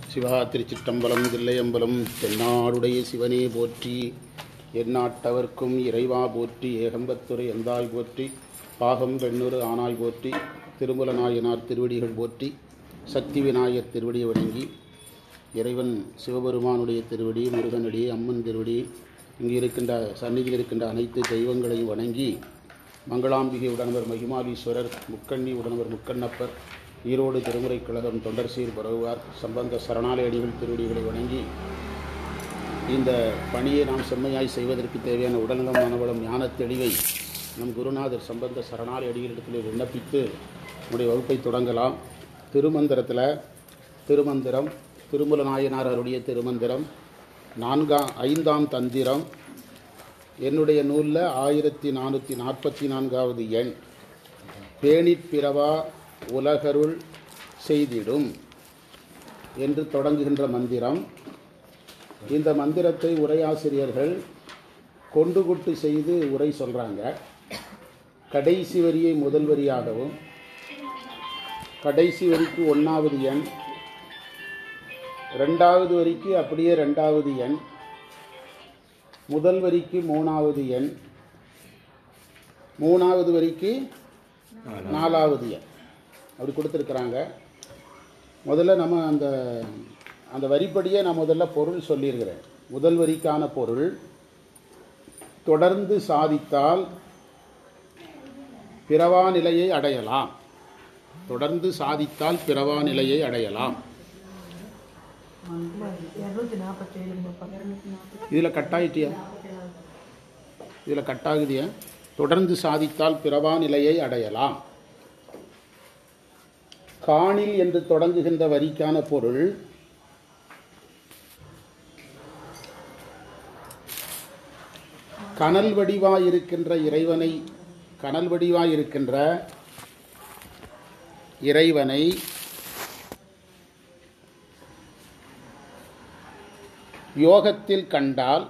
சிவா திருச்சிற்றம்பலம் தில்லையம்பலம் தென்னாடுடைய சிவனே போற்றி எந்நாட்டவர்க்கும் இறைவா போற்றி ஏகம்பத்துறை எந்தாய் போற்றி பாகம் பெண்ணுறு ஆனாய் போற்றி திருமல நாயனார் திருவடிகள் போற்றி சக்தி விநாயகர் திருவடியை வணங்கி இறைவன் சிவபெருமானுடைய திருவடி முருகனடி அம்மன் திருவடி இங்கு இருக்கின்ற சந்நிதியில் இருக்கின்ற அனைத்து தெய்வங்களையும் வணங்கி மங்களாம்பிகை உடனவர் மகிமாலீஸ்வரர் முக்கண்ணி உடனவர் முக்கண்ணப்பர் ஈரோடு திருமுறை கழகம் தொண்டர் சீர் பரவுவார் சம்பந்த சரணாலயடிகள் திருவடிகளை வணங்கி இந்த பணியை நாம் செம்மையாய் செய்வதற்கு தேவையான உடல்நலம் மனவளம் ஞானத் தெளிவை நம் குருநாதர் சம்பந்த சரணாலயடிகளிடத்தில் விண்ணப்பித்து நம்முடைய வகுப்பை தொடங்கலாம் திருமந்திரத்தில் திருமந்திரம் திருமல நாயனார் அருடைய திருமந்திரம் நான்காம் ஐந்தாம் தந்திரம் என்னுடைய நூலில் ஆயிரத்தி நானூற்றி நாற்பத்தி நான்காவது எண் பேணிற் பிறவா உலகருள் செய்திடும் என்று தொடங்குகின்ற மந்திரம் இந்த மந்திரத்தை உரையாசிரியர்கள் கொண்டு கொட்டு செய்து உரை சொல்கிறாங்க கடைசி வரியை முதல் வரியாகவும் கடைசி வரிக்கு ஒன்றாவது எண் ரெண்டாவது வரிக்கு அப்படியே ரெண்டாவது எண் முதல் வரிக்கு மூணாவது எண் மூணாவது வரிக்கு நாலாவது எண் அப்படி கொடுத்துருக்குறாங்க முதல்ல நம்ம அந்த அந்த வரிப்படியே நான் முதல்ல பொருள் சொல்லியிருக்கிறேன் முதல் வரிக்கான பொருள் தொடர்ந்து சாதித்தால் பிறவா நிலையை அடையலாம் தொடர்ந்து சாதித்தால் பிறவா நிலையை அடையலாம் இரநூத்தி நாற்பத்தேழு இதில் கட்டாயிட்டியா இதில் கட்டாகுதியா தொடர்ந்து சாதித்தால் பிறவா நிலையை அடையலாம் காணில் என்று தொடங்குகின்ற வரிக்கான பொருள் கனல் வடிவாய் இருக்கின்ற இறைவனை கனல் வடிவாய் இருக்கின்ற இறைவனை யோகத்தில் கண்டால்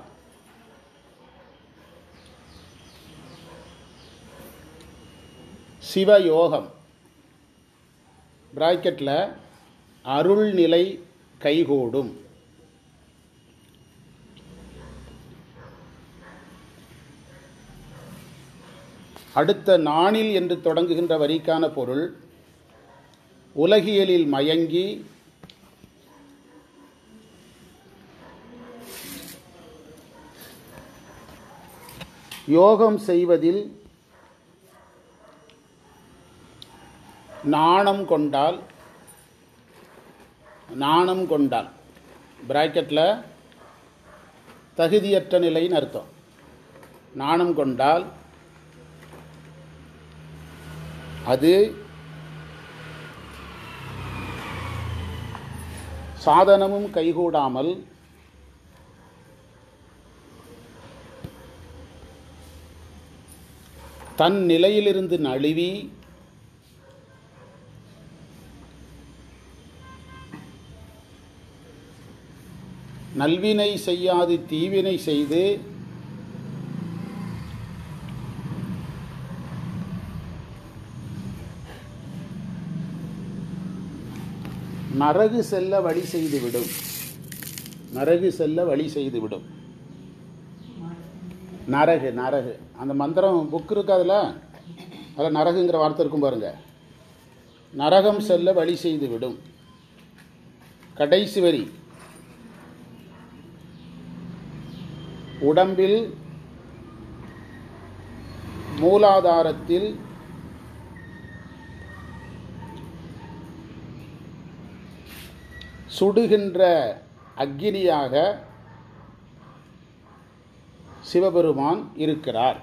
சிவயோகம் பிராக்கெட்டில் அருள்நிலை கைகூடும் அடுத்த நாணில் என்று தொடங்குகின்ற வரிக்கான பொருள் உலகியலில் மயங்கி யோகம் செய்வதில் நாணம் கொண்டால் நாணம் கொண்டால் பிராக்கெட்டில் தகுதியற்ற நிலைன்னு அர்த்தம் நாணம் கொண்டால் அது சாதனமும் கைகூடாமல் தன் நிலையிலிருந்து நழுவி நல்வினை செய்யாது தீவினை செய்து நரகு செல்ல வழி செய்துவிடும் நரகு செல்ல வழி செய்துவிடும் நரகு நரகு அந்த மந்திரம் புக் இருக்கு அதில் அதில் நரகுங்கிற வார்த்தை இருக்கும் பாருங்க நரகம் செல்ல வழி செய்து விடும் கடைசி வரி உடம்பில் மூலாதாரத்தில் சுடுகின்ற அக்கினியாக சிவபெருமான் இருக்கிறார்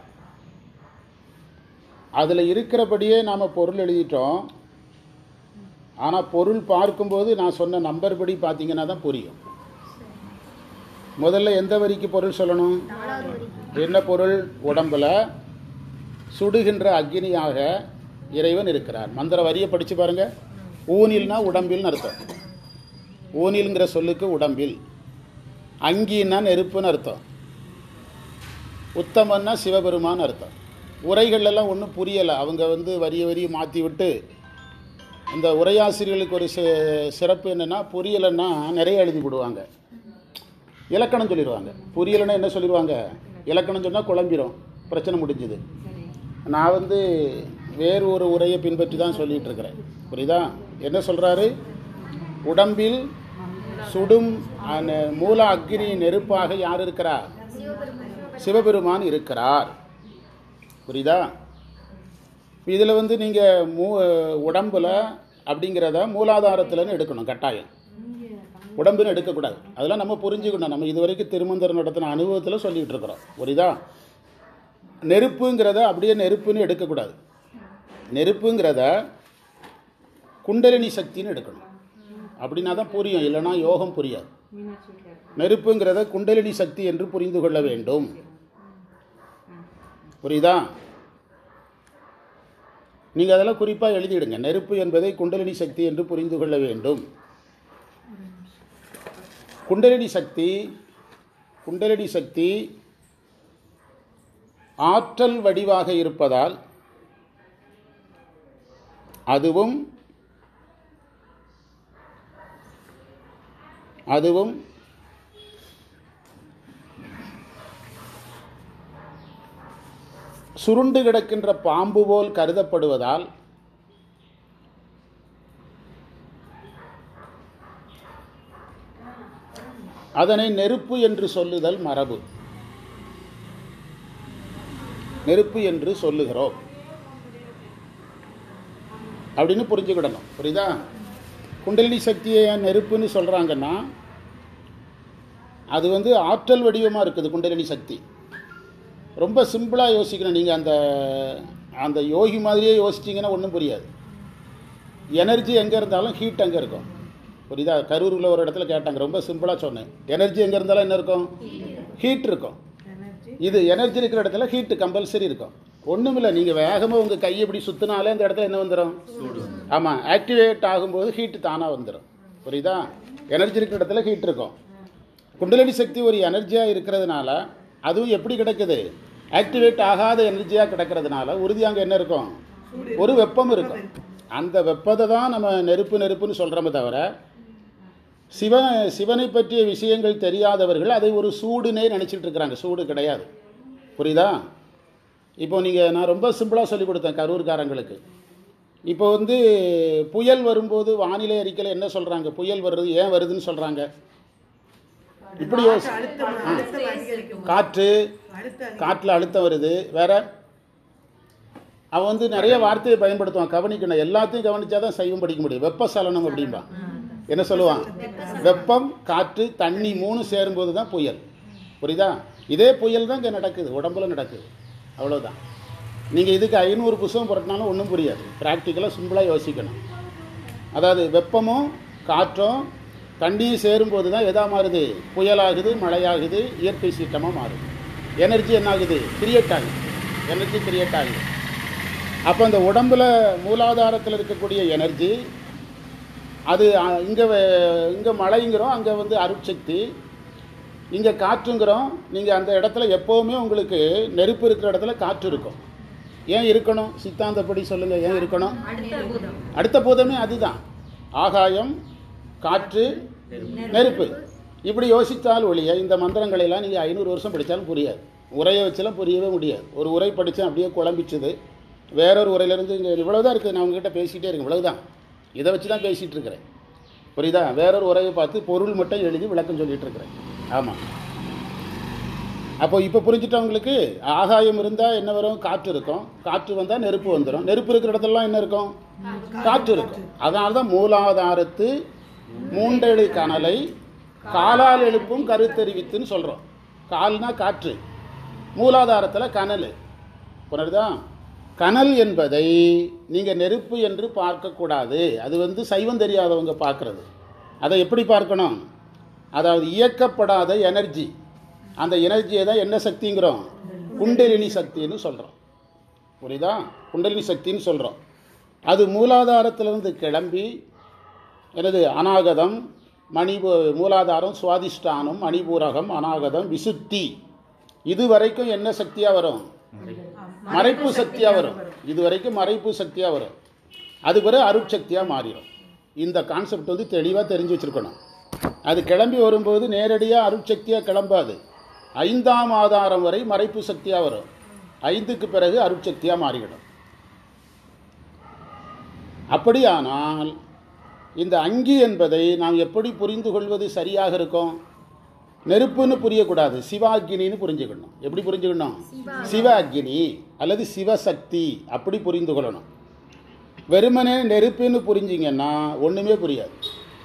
அதில் இருக்கிறபடியே நாம் பொருள் எழுதிட்டோம் ஆனால் பொருள் பார்க்கும்போது நான் சொன்ன நம்பர் படி பார்த்தீங்கன்னா தான் புரியும் முதல்ல எந்த வரிக்கு பொருள் சொல்லணும் என்ன பொருள் உடம்புல சுடுகின்ற அக்னியாக இறைவன் இருக்கிறார் மந்திர வரியை படித்து பாருங்க ஊனில்னா உடம்பில்னு அர்த்தம் ஊனில்ங்கிற சொல்லுக்கு உடம்பில் அங்கின்னா நெருப்புன்னு அர்த்தம் உத்தமன்னா சிவபெருமான் அர்த்தம் உரைகள்லாம் ஒன்றும் புரியலை அவங்க வந்து வரிய வரிய மாற்றி விட்டு இந்த உரையாசிரியர்களுக்கு ஒரு சி- சிறப்பு என்னென்னா புரியலைன்னா நிறைய எழுதி விடுவாங்க இலக்கணம் சொல்லிடுவாங்க புரியலைன்னா என்ன சொல்லிடுவாங்க இலக்கணம் சொன்னால் குழம்பிடும் பிரச்சனை முடிஞ்சுது நான் வந்து வேறு ஒரு உரையை பின்பற்றி தான் சொல்லிட்டு இருக்கிறேன் புரியுதா என்ன சொல்கிறாரு உடம்பில் சுடும் அந்த மூல அக்னி நெருப்பாக யார் இருக்கிறார் சிவபெருமான் இருக்கிறார் புரியுதா இதில் வந்து நீங்கள் மூ உடம்புல அப்படிங்கிறத மூலாதாரத்தில்னு எடுக்கணும் கட்டாயம் உடம்புன்னு எடுக்கக்கூடாது அதெல்லாம் நம்ம புரிஞ்சுக்கணும் நம்ம இது வரைக்கும் திருமந்தர் நடத்தின அனுபவத்தில் சொல்லிகிட்டு இருக்கிறோம் புரியுதா நெருப்புங்கிறத அப்படியே நெருப்புன்னு எடுக்கக்கூடாது நெருப்புங்கிறத குண்டலினி சக்தின்னு எடுக்கணும் அப்படின்னா தான் புரியும் இல்லைன்னா யோகம் புரியாது நெருப்புங்கிறத குண்டலினி சக்தி என்று புரிந்து கொள்ள வேண்டும் புரியுதா நீங்கள் அதெல்லாம் குறிப்பாக எழுதிடுங்க நெருப்பு என்பதை குண்டலினி சக்தி என்று புரிந்து கொள்ள வேண்டும் குண்டலினி சக்தி குண்டலினி சக்தி ஆற்றல் வடிவாக இருப்பதால் அதுவும் அதுவும் சுருண்டு கிடக்கின்ற பாம்பு போல் கருதப்படுவதால் அதனை நெருப்பு என்று சொல்லுதல் மரபு நெருப்பு என்று சொல்லுகிறோம் அப்படின்னு புரிஞ்சுக்கிடணும் புரியுதா குண்டலினி சக்தியை ஏன் நெருப்புன்னு சொல்கிறாங்கன்னா அது வந்து ஆற்றல் வடிவமாக இருக்குது குண்டலினி சக்தி ரொம்ப சிம்பிளாக யோசிக்கணும் நீங்கள் அந்த அந்த யோகி மாதிரியே யோசிச்சிங்கன்னா ஒன்றும் புரியாது எனர்ஜி எங்கே இருந்தாலும் ஹீட் அங்கே இருக்கும் புரியுதா கரூரில் ஒரு இடத்துல கேட்டாங்க ரொம்ப சிம்பிளாக சொன்னேன் எனர்ஜி எங்கே இருந்தாலும் என்ன இருக்கும் ஹீட் இருக்கும் இது எனர்ஜி இருக்கிற இடத்துல ஹீட்டு கம்பல்சரி இருக்கும் ஒன்றும் இல்லை நீங்கள் வேகமாக உங்கள் கையை இப்படி சுற்றினாலே அந்த இடத்துல என்ன வந்துடும் ஆமாம் ஆக்டிவேட் ஆகும்போது ஹீட்டு தானாக வந்துடும் புரியுதா எனர்ஜி இருக்கிற இடத்துல ஹீட் இருக்கும் குண்டலினி சக்தி ஒரு எனர்ஜியாக இருக்கிறதுனால அதுவும் எப்படி கிடைக்குது ஆக்டிவேட் ஆகாத எனர்ஜியாக கிடக்கிறதுனால உறுதியாக என்ன இருக்கும் ஒரு வெப்பம் இருக்கும் அந்த வெப்பத்தை தான் நம்ம நெருப்பு நெருப்புன்னு சொல்கிறோமே தவிர சிவ சிவனை பற்றிய விஷயங்கள் தெரியாதவர்கள் அதை ஒரு சூடுனே நினச்சிட்டு இருக்கிறாங்க சூடு கிடையாது புரியுதா இப்போ நீங்கள் நான் ரொம்ப சிம்பிளாக சொல்லி கொடுத்தேன் கரூர்காரங்களுக்கு இப்போ வந்து புயல் வரும்போது வானிலை அறிக்கையில் என்ன சொல்கிறாங்க புயல் வருது ஏன் வருதுன்னு சொல்கிறாங்க இப்படி யோசி அழுத்தம் அழுத்தம் அதிகரிக்கும் காற்று அழுத்தம் காற்றில் அழுத்தம் வருது வேற அவன் வந்து நிறைய வார்த்தையை பயன்படுத்துவான் கவனிக்கணும் எல்லாத்தையும் கவனிச்சா தான் சைவம் படிக்க முடியும் வெப்பசலனம் அப்படிம்பா என்ன சொல்லுவான் வெப்பம் காற்று தண்ணி மூணு சேரும்போது தான் புயல் புரியுதா இதே புயல் தான் இங்கே நடக்குது உடம்புல நடக்குது அவ்வளோதான் நீங்கள் இதுக்கு ஐநூறு புஸ்தகம் புரட்டினாலும் ஒன்றும் புரியாது ப்ராக்டிக்கலாக சிம்பிளாக யோசிக்கணும் அதாவது வெப்பமும் காற்றும் தண்ணியும் சேரும்போது தான் எதா மாறுது புயலாகுது மழையாகுது இயற்கை சீற்றமாக மாறுது எனர்ஜி என்ன ஆகுது கிரியேட் ஆகுது எனர்ஜி கிரியேட் ஆகுது அப்போ அந்த உடம்புல மூலாதாரத்தில் இருக்கக்கூடிய எனர்ஜி அது இங்கே இங்கே மழைங்கிறோம் அங்கே வந்து அருட்சக்தி இங்கே காற்றுங்கிறோம் நீங்கள் அந்த இடத்துல எப்போவுமே உங்களுக்கு நெருப்பு இருக்கிற இடத்துல காற்று இருக்கும் ஏன் இருக்கணும் சித்தாந்தப்படி சொல்லுங்கள் ஏன் இருக்கணும் அடுத்த பூதமே அதுதான் ஆகாயம் காற்று நெருப்பு இப்படி யோசித்தால் ஒழிய இந்த மந்திரங்களை எல்லாம் நீங்கள் ஐநூறு வருஷம் படித்தாலும் புரியாது உரையை வச்செல்லாம் புரியவே முடியாது ஒரு உரை படித்தேன் அப்படியே குழம்பிச்சுது வேறொரு உரையிலேருந்து இங்கே இவ்வளவுதான் இருக்குது நான் உங்ககிட்ட பேசிகிட்டே இருக்கேன் இவ்வளவுதான் இதை வச்சு தான் பேசிகிட்டு இருக்கிறேன் புரியுதா வேறொரு உரையை பார்த்து பொருள் மட்டும் எழுதி விளக்கம் சொல்லிட்டு இருக்கிறேன் ஆமாம் அப்போ இப்போ புரிஞ்சுட்டவங்களுக்கு ஆகாயம் இருந்தால் என்ன வரும் காற்று இருக்கும் காற்று வந்தால் நெருப்பு வந்துடும் நெருப்பு இருக்கிற இடத்துலலாம் என்ன இருக்கும் காற்று இருக்கும் அதனால தான் மூலாதாரத்து மூண்டெழு கனலை காலால் எழுப்பும் கருத்தெரிவித்துன்னு சொல்கிறோம் கால்னா காற்று மூலாதாரத்தில் கனல் புரியுதா கனல் என்பதை நீங்கள் நெருப்பு என்று பார்க்கக்கூடாது அது வந்து சைவம் தெரியாதவங்க பார்க்குறது அதை எப்படி பார்க்கணும் அதாவது இயக்கப்படாத எனர்ஜி அந்த எனர்ஜியை தான் என்ன சக்திங்கிறோம் குண்டலினி சக்தின்னு சொல்கிறோம் புரியுதா குண்டலினி சக்தின்னு சொல்கிறோம் அது மூலாதாரத்திலிருந்து கிளம்பி எனது அநாகதம் மணிபூ மூலாதாரம் சுவாதிஷ்டானம் மணிபூரகம் அநாகதம் விசுத்தி இது வரைக்கும் என்ன சக்தியாக வரும் மறைப்பு சக்தியாக வரும் இது வரைக்கும் மறைப்பு சக்தியாக வரும் அது பிறகு அருட்சக்தியாக மாறிடும் இந்த கான்செப்ட் வந்து தெளிவாக தெரிஞ்சு வச்சுருக்கணும் அது கிளம்பி வரும்போது நேரடியாக அருட்சக்தியாக கிளம்பாது ஐந்தாம் ஆதாரம் வரை மறைப்பு சக்தியாக வரும் ஐந்துக்கு பிறகு அருட்சக்தியாக மாறிவிடும் அப்படியானால் இந்த அங்கி என்பதை நாம் எப்படி புரிந்து கொள்வது சரியாக இருக்கும் நெருப்புன்னு புரியக்கூடாது சிவாக்கினின்னு புரிஞ்சுக்கணும் எப்படி புரிஞ்சுக்கணும் சிவ அக்னி அல்லது சிவசக்தி அப்படி புரிந்து கொள்ளணும் வெறுமனே நெருப்புன்னு புரிஞ்சிங்கன்னா ஒன்றுமே புரியாது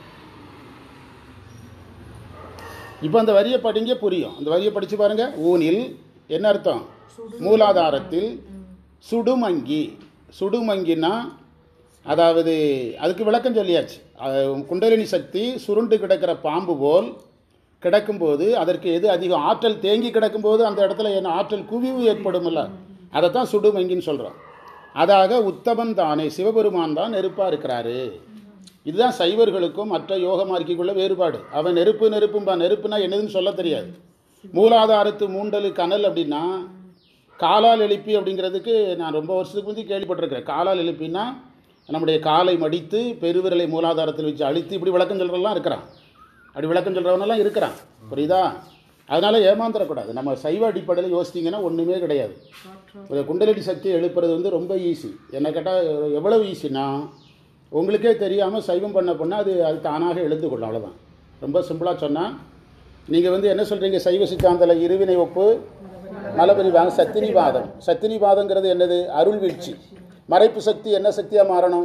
இப்போ அந்த வரியை படிங்க புரியும் அந்த வரியை படித்து பாருங்க ஊனில் என்ன அர்த்தம் மூலாதாரத்தில் சுடுமங்கி சுடுமங்கின்னா அதாவது அதுக்கு விளக்கம் சொல்லியாச்சு அஹ் குண்டலினி சக்தி சுருண்டு கிடக்கிற பாம்பு போல் கிடக்கும்போது அதற்கு எது அதிகம் ஆற்றல் தேங்கி கிடக்கும்போது அந்த இடத்துல என்ன ஆற்றல் குவிவு ஏற்படும்ல அதைத்தான் சுடுமங்கின்னு சொல்கிறோம் அதாக உத்தமன் தானே சிவபெருமான் தான் நெருப்பாக இருக்கிறாரு இதுதான் சைவர்களுக்கும் மற்ற யோக மார்க்கிக்குள்ள வேறுபாடு அவன் நெருப்பு நெருப்பும்பா நெருப்புனா என்னதுன்னு சொல்ல தெரியாது மூலாதாரத்து மூண்டலு கனல் அப்படின்னா காலால் எழுப்பி அப்படிங்கிறதுக்கு நான் ரொம்ப வருஷத்துக்கு முந்தி கேள்விப்பட்டிருக்கிறேன் காலால் எழுப்பினா நம்முடைய காலை மடித்து பெருவிரலை மூலாதாரத்தில் வச்சு அழுத்தி இப்படி விளக்கம் சொல்கிறவெல்லாம் இருக்கிறான் அப்படி விளக்கம் சொல்கிறவனெல்லாம் இருக்கிறான் புரியுதா அதனால் ஏமாந்துடக்கூடாது நம்ம சைவ அடிப்படையில் யோசித்தீங்கன்னா ஒன்றுமே கிடையாது ஒரு குண்டலடி சக்தியை எழுப்புறது வந்து ரொம்ப ஈஸி என்ன கேட்டால் எவ்வளவு ஈஸினா உங்களுக்கே தெரியாமல் சைவம் பண்ண பண்ணால் அது அது தானாக எழுந்து கொள்ளும் அவ்வளோதான் ரொம்ப சிம்பிளாக சொன்னால் நீங்கள் வந்து என்ன சொல்கிறீங்க சைவ சித்தாந்தத்தில் இருவினை ஒப்பு நலபரிவாங்க சத்தினிவாதம் சத்தினிவாதங்கிறது என்னது அருள் வீழ்ச்சி மறைப்பு சக்தி என்ன சக்தியாக மாறணும்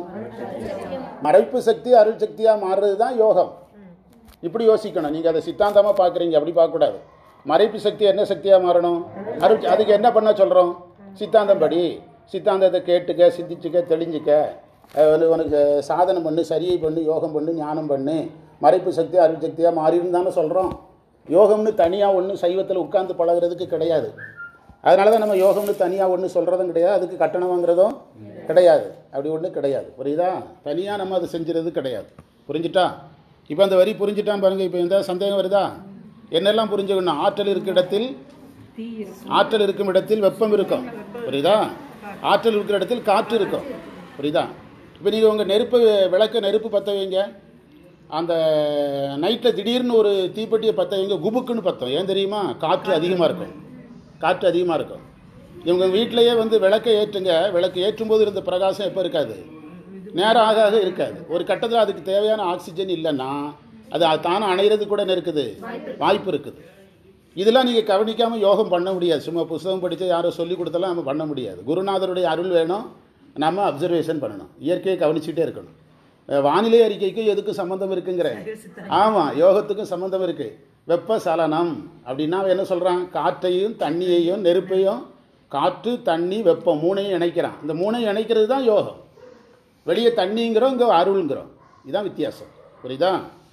மறைப்பு சக்தி அருள் சக்தியாக மாறுறது தான் யோகம் இப்படி யோசிக்கணும் நீங்கள் அதை சித்தாந்தமாக பார்க்குறீங்க அப்படி பார்க்கக்கூடாது மறைப்பு சக்தி என்ன சக்தியாக மாறணும் அருள் அதுக்கு என்ன பண்ண சொல்கிறோம் சித்தாந்தம் படி சித்தாந்தத்தை கேட்டுக்க சிந்திச்சுக்க தெளிஞ்சுக்க அஹ் வந்து உனக்கு சாதனம் பண்ணு சரியை பண்ணு யோகம் பண்ணு ஞானம் பண்ணு மறைப்பு சக்தி அருள் சக்தியாக மாறிடும் தானே சொல்கிறோம் யோகம்னு தனியாக ஒன்று சைவத்தில் உட்கார்ந்து பழகுறதுக்கு கிடையாது அதனால தான் நம்ம யோகம்னு தனியாக ஒன்று சொல்கிறதும் கிடையாது அதுக்கு கட்டணம் வாங்குறதும் கிடையாது அப்படி ஒன்றும் கிடையாது புரியுதா தனியாக நம்ம அதை செஞ்சுறது கிடையாது புரிஞ்சுட்டா இப்போ அந்த வரி புரிஞ்சுட்டான் பாருங்க இப்போ எந்த சந்தேகம் வருதா என்னெல்லாம் புரிஞ்சுக்கணும் ஆற்றல் இருக்க இடத்தில் ஆற்றல் இருக்கும் இடத்தில் வெப்பம் இருக்கும் புரியுதா ஆற்றல் இருக்கிற இடத்தில் காற்று இருக்கும் புரியுதா இப்போ நீங்கள் உங்கள் நெருப்பு விளக்க நெருப்பு பற்ற வைங்க அந்த நைட்டில் திடீர்னு ஒரு தீப்பெட்டியை பற்ற வைங்க குபுக்குன்னு பற்றோம் ஏன் தெரியுமா காற்று அதிகமாக இருக்கும் காற்று அதிகமாக இருக்கும் இவங்க வீட்டிலேயே வந்து விளக்கை ஏற்றுங்க விளக்கு ஏற்றும் போது இருந்த பிரகாசம் எப்போ இருக்காது நேரம் ஆக ஆக இருக்காது ஒரு கட்டத்தில் அதுக்கு தேவையான ஆக்சிஜன் இல்லைன்னா அது தானே அணையிறது கூட என்ன இருக்குது வாய்ப்பு இருக்குது இதெல்லாம் நீங்கள் கவனிக்காமல் யோகம் பண்ண முடியாது சும்மா புஸ்தகம் படித்து யாரோ சொல்லி கொடுத்தாலும் நம்ம பண்ண முடியாது குருநாதருடைய அருள் வேணும் நம்ம அப்சர்வேஷன் பண்ணணும் இயற்கையை கவனிச்சுட்டே இருக்கணும் அஹ் வானிலை அறிக்கைக்கும் எதுக்கும் சம்மந்தம் இருக்குங்கிறேன் ஆமாம் யோகத்துக்கும் சம்மந்தம் இருக்குது வெப்ப சலனம் அப்படின்னா அவன் என்ன சொல்கிறான் காற்றையும் தண்ணியையும் நெருப்பையும் காற்று தண்ணி வெப்பம் மூணையும் இணைக்கிறான் இந்த மூணையும் இணைக்கிறது தான் யோகம் வெளியே தண்ணிங்கிறோம் இங்கே அருள்ங்கிறோம் இதுதான் வித்தியாசம் புரியுதா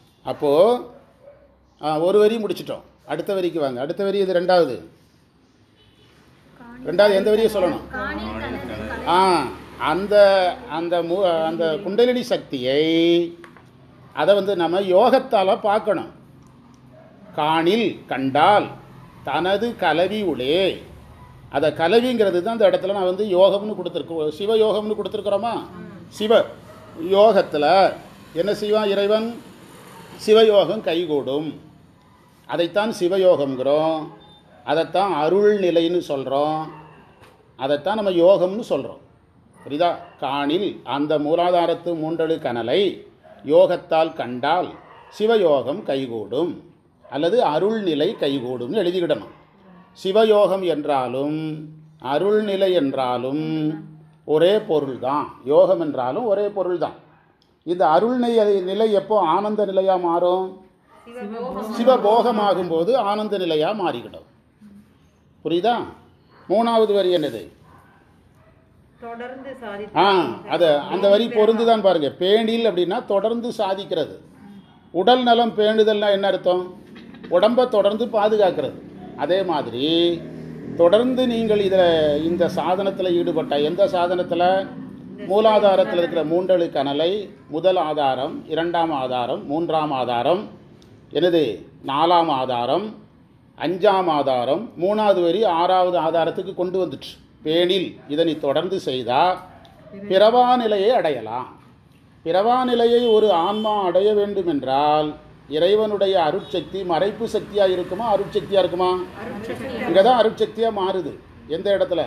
அப்போது ஒரு வரி முடிச்சிட்டோம் அடுத்த வரிக்கு வாங்க அடுத்த வரி இது ரெண்டாவது ரெண்டாவது எந்த வரியை சொல்லணும் ஆ அந்த அந்த மு அந்த குண்டலினி சக்தியை அதை வந்து நம்ம யோகத்தால் பார்க்கணும் காணில் கண்டால் தனது கலவி உளே அதை கலவிங்கிறது தான் அந்த இடத்துல நான் வந்து யோகம்னு கொடுத்துருக்கோம் சிவ யோகம்னு கொடுத்துருக்குறோமா சிவ யோகத்தில் என்ன செய்வான் இறைவன் சிவயோகம் கைகூடும் அதைத்தான் சிவயோகம்ங்கிறோம் அதைத்தான் அருள் நிலைன்னு சொல்கிறோம் அதைத்தான் நம்ம யோகம்னு சொல்கிறோம் புரியுதா காணில் அந்த மூலாதாரத்து மூன்றழு கனலை யோகத்தால் கண்டால் சிவயோகம் கைகூடும் அல்லது அருள்நிலை கைகூடும்னு எழுதிக்கிடணும் சிவயோகம் என்றாலும் அருள்நிலை என்றாலும் ஒரே பொருள் தான் யோகம் என்றாலும் ஒரே பொருள் தான் இந்த அருள்நிலை நிலை எப்போ ஆனந்த நிலையாக மாறும் சிவபோகமாகும் போது ஆனந்த நிலையாக மாறிக்கிடும் புரியுதா மூணாவது வரி என்னது தொடர்ந்து சாதி ஆ அது அந்த வரி பொருந்து தான் பாருங்க பேணில் அப்படின்னா தொடர்ந்து சாதிக்கிறது உடல் நலம் பேணுதல்னா என்ன அர்த்தம் உடம்பை தொடர்ந்து பாதுகாக்கிறது அதே மாதிரி தொடர்ந்து நீங்கள் இதில் இந்த சாதனத்தில் ஈடுபட்ட எந்த சாதனத்தில் மூலாதாரத்தில் இருக்கிற மூன்றழு கனலை முதல் ஆதாரம் இரண்டாம் ஆதாரம் மூன்றாம் ஆதாரம் என்னது நாலாம் ஆதாரம் அஞ்சாம் ஆதாரம் மூணாவது வரி ஆறாவது ஆதாரத்துக்கு கொண்டு வந்துட்டு பேணில் இதனை தொடர்ந்து செய்தால் பிறவா நிலையை அடையலாம் பிறவா நிலையை ஒரு ஆன்மா அடைய வேண்டும் என்றால் இறைவனுடைய அருட்சக்தி மறைப்பு சக்தியா இருக்குமா அருட்சக்தியா இருக்குமா இங்கே தான் அருட்சக்தியா மாறுது எந்த இடத்துல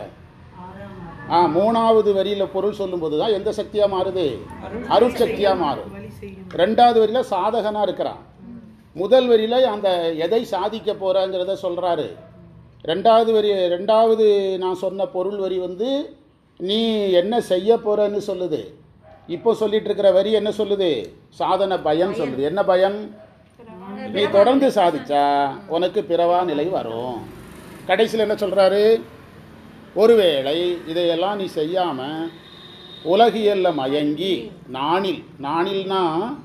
ஆ மூணாவது வரியில பொருள் சொல்லும்போது தான் எந்த சக்தியா மாறுது அருட்சக்தியா மாறும் வழி செய்யும் ரெண்டாவது வரியில சாதகனா இருக்கிறான் முதல் வரியில அந்த எதை சாதிக்க போறங்கிறத சொல்றாரு ரெண்டாவது வரி ரெண்டாவது நான் சொன்ன பொருள் வரி வந்து நீ என்ன செய்ய போறன்னு சொல்லுது இப்போ சொல்லிட்டு இருக்கிற வரி என்ன சொல்லுது சாதன பயன் சொல்லுது என்ன பயன் நீ தொடர்ந்து சாதிச்சா உனக்கு பிறவா நிலை வரும் கடைசியில் என்ன சொல்றாரு ஒருவேளை இதையெல்லாம் நீ செய்யாம உலகியல்ல மயங்கி நாணில் நாணில்னா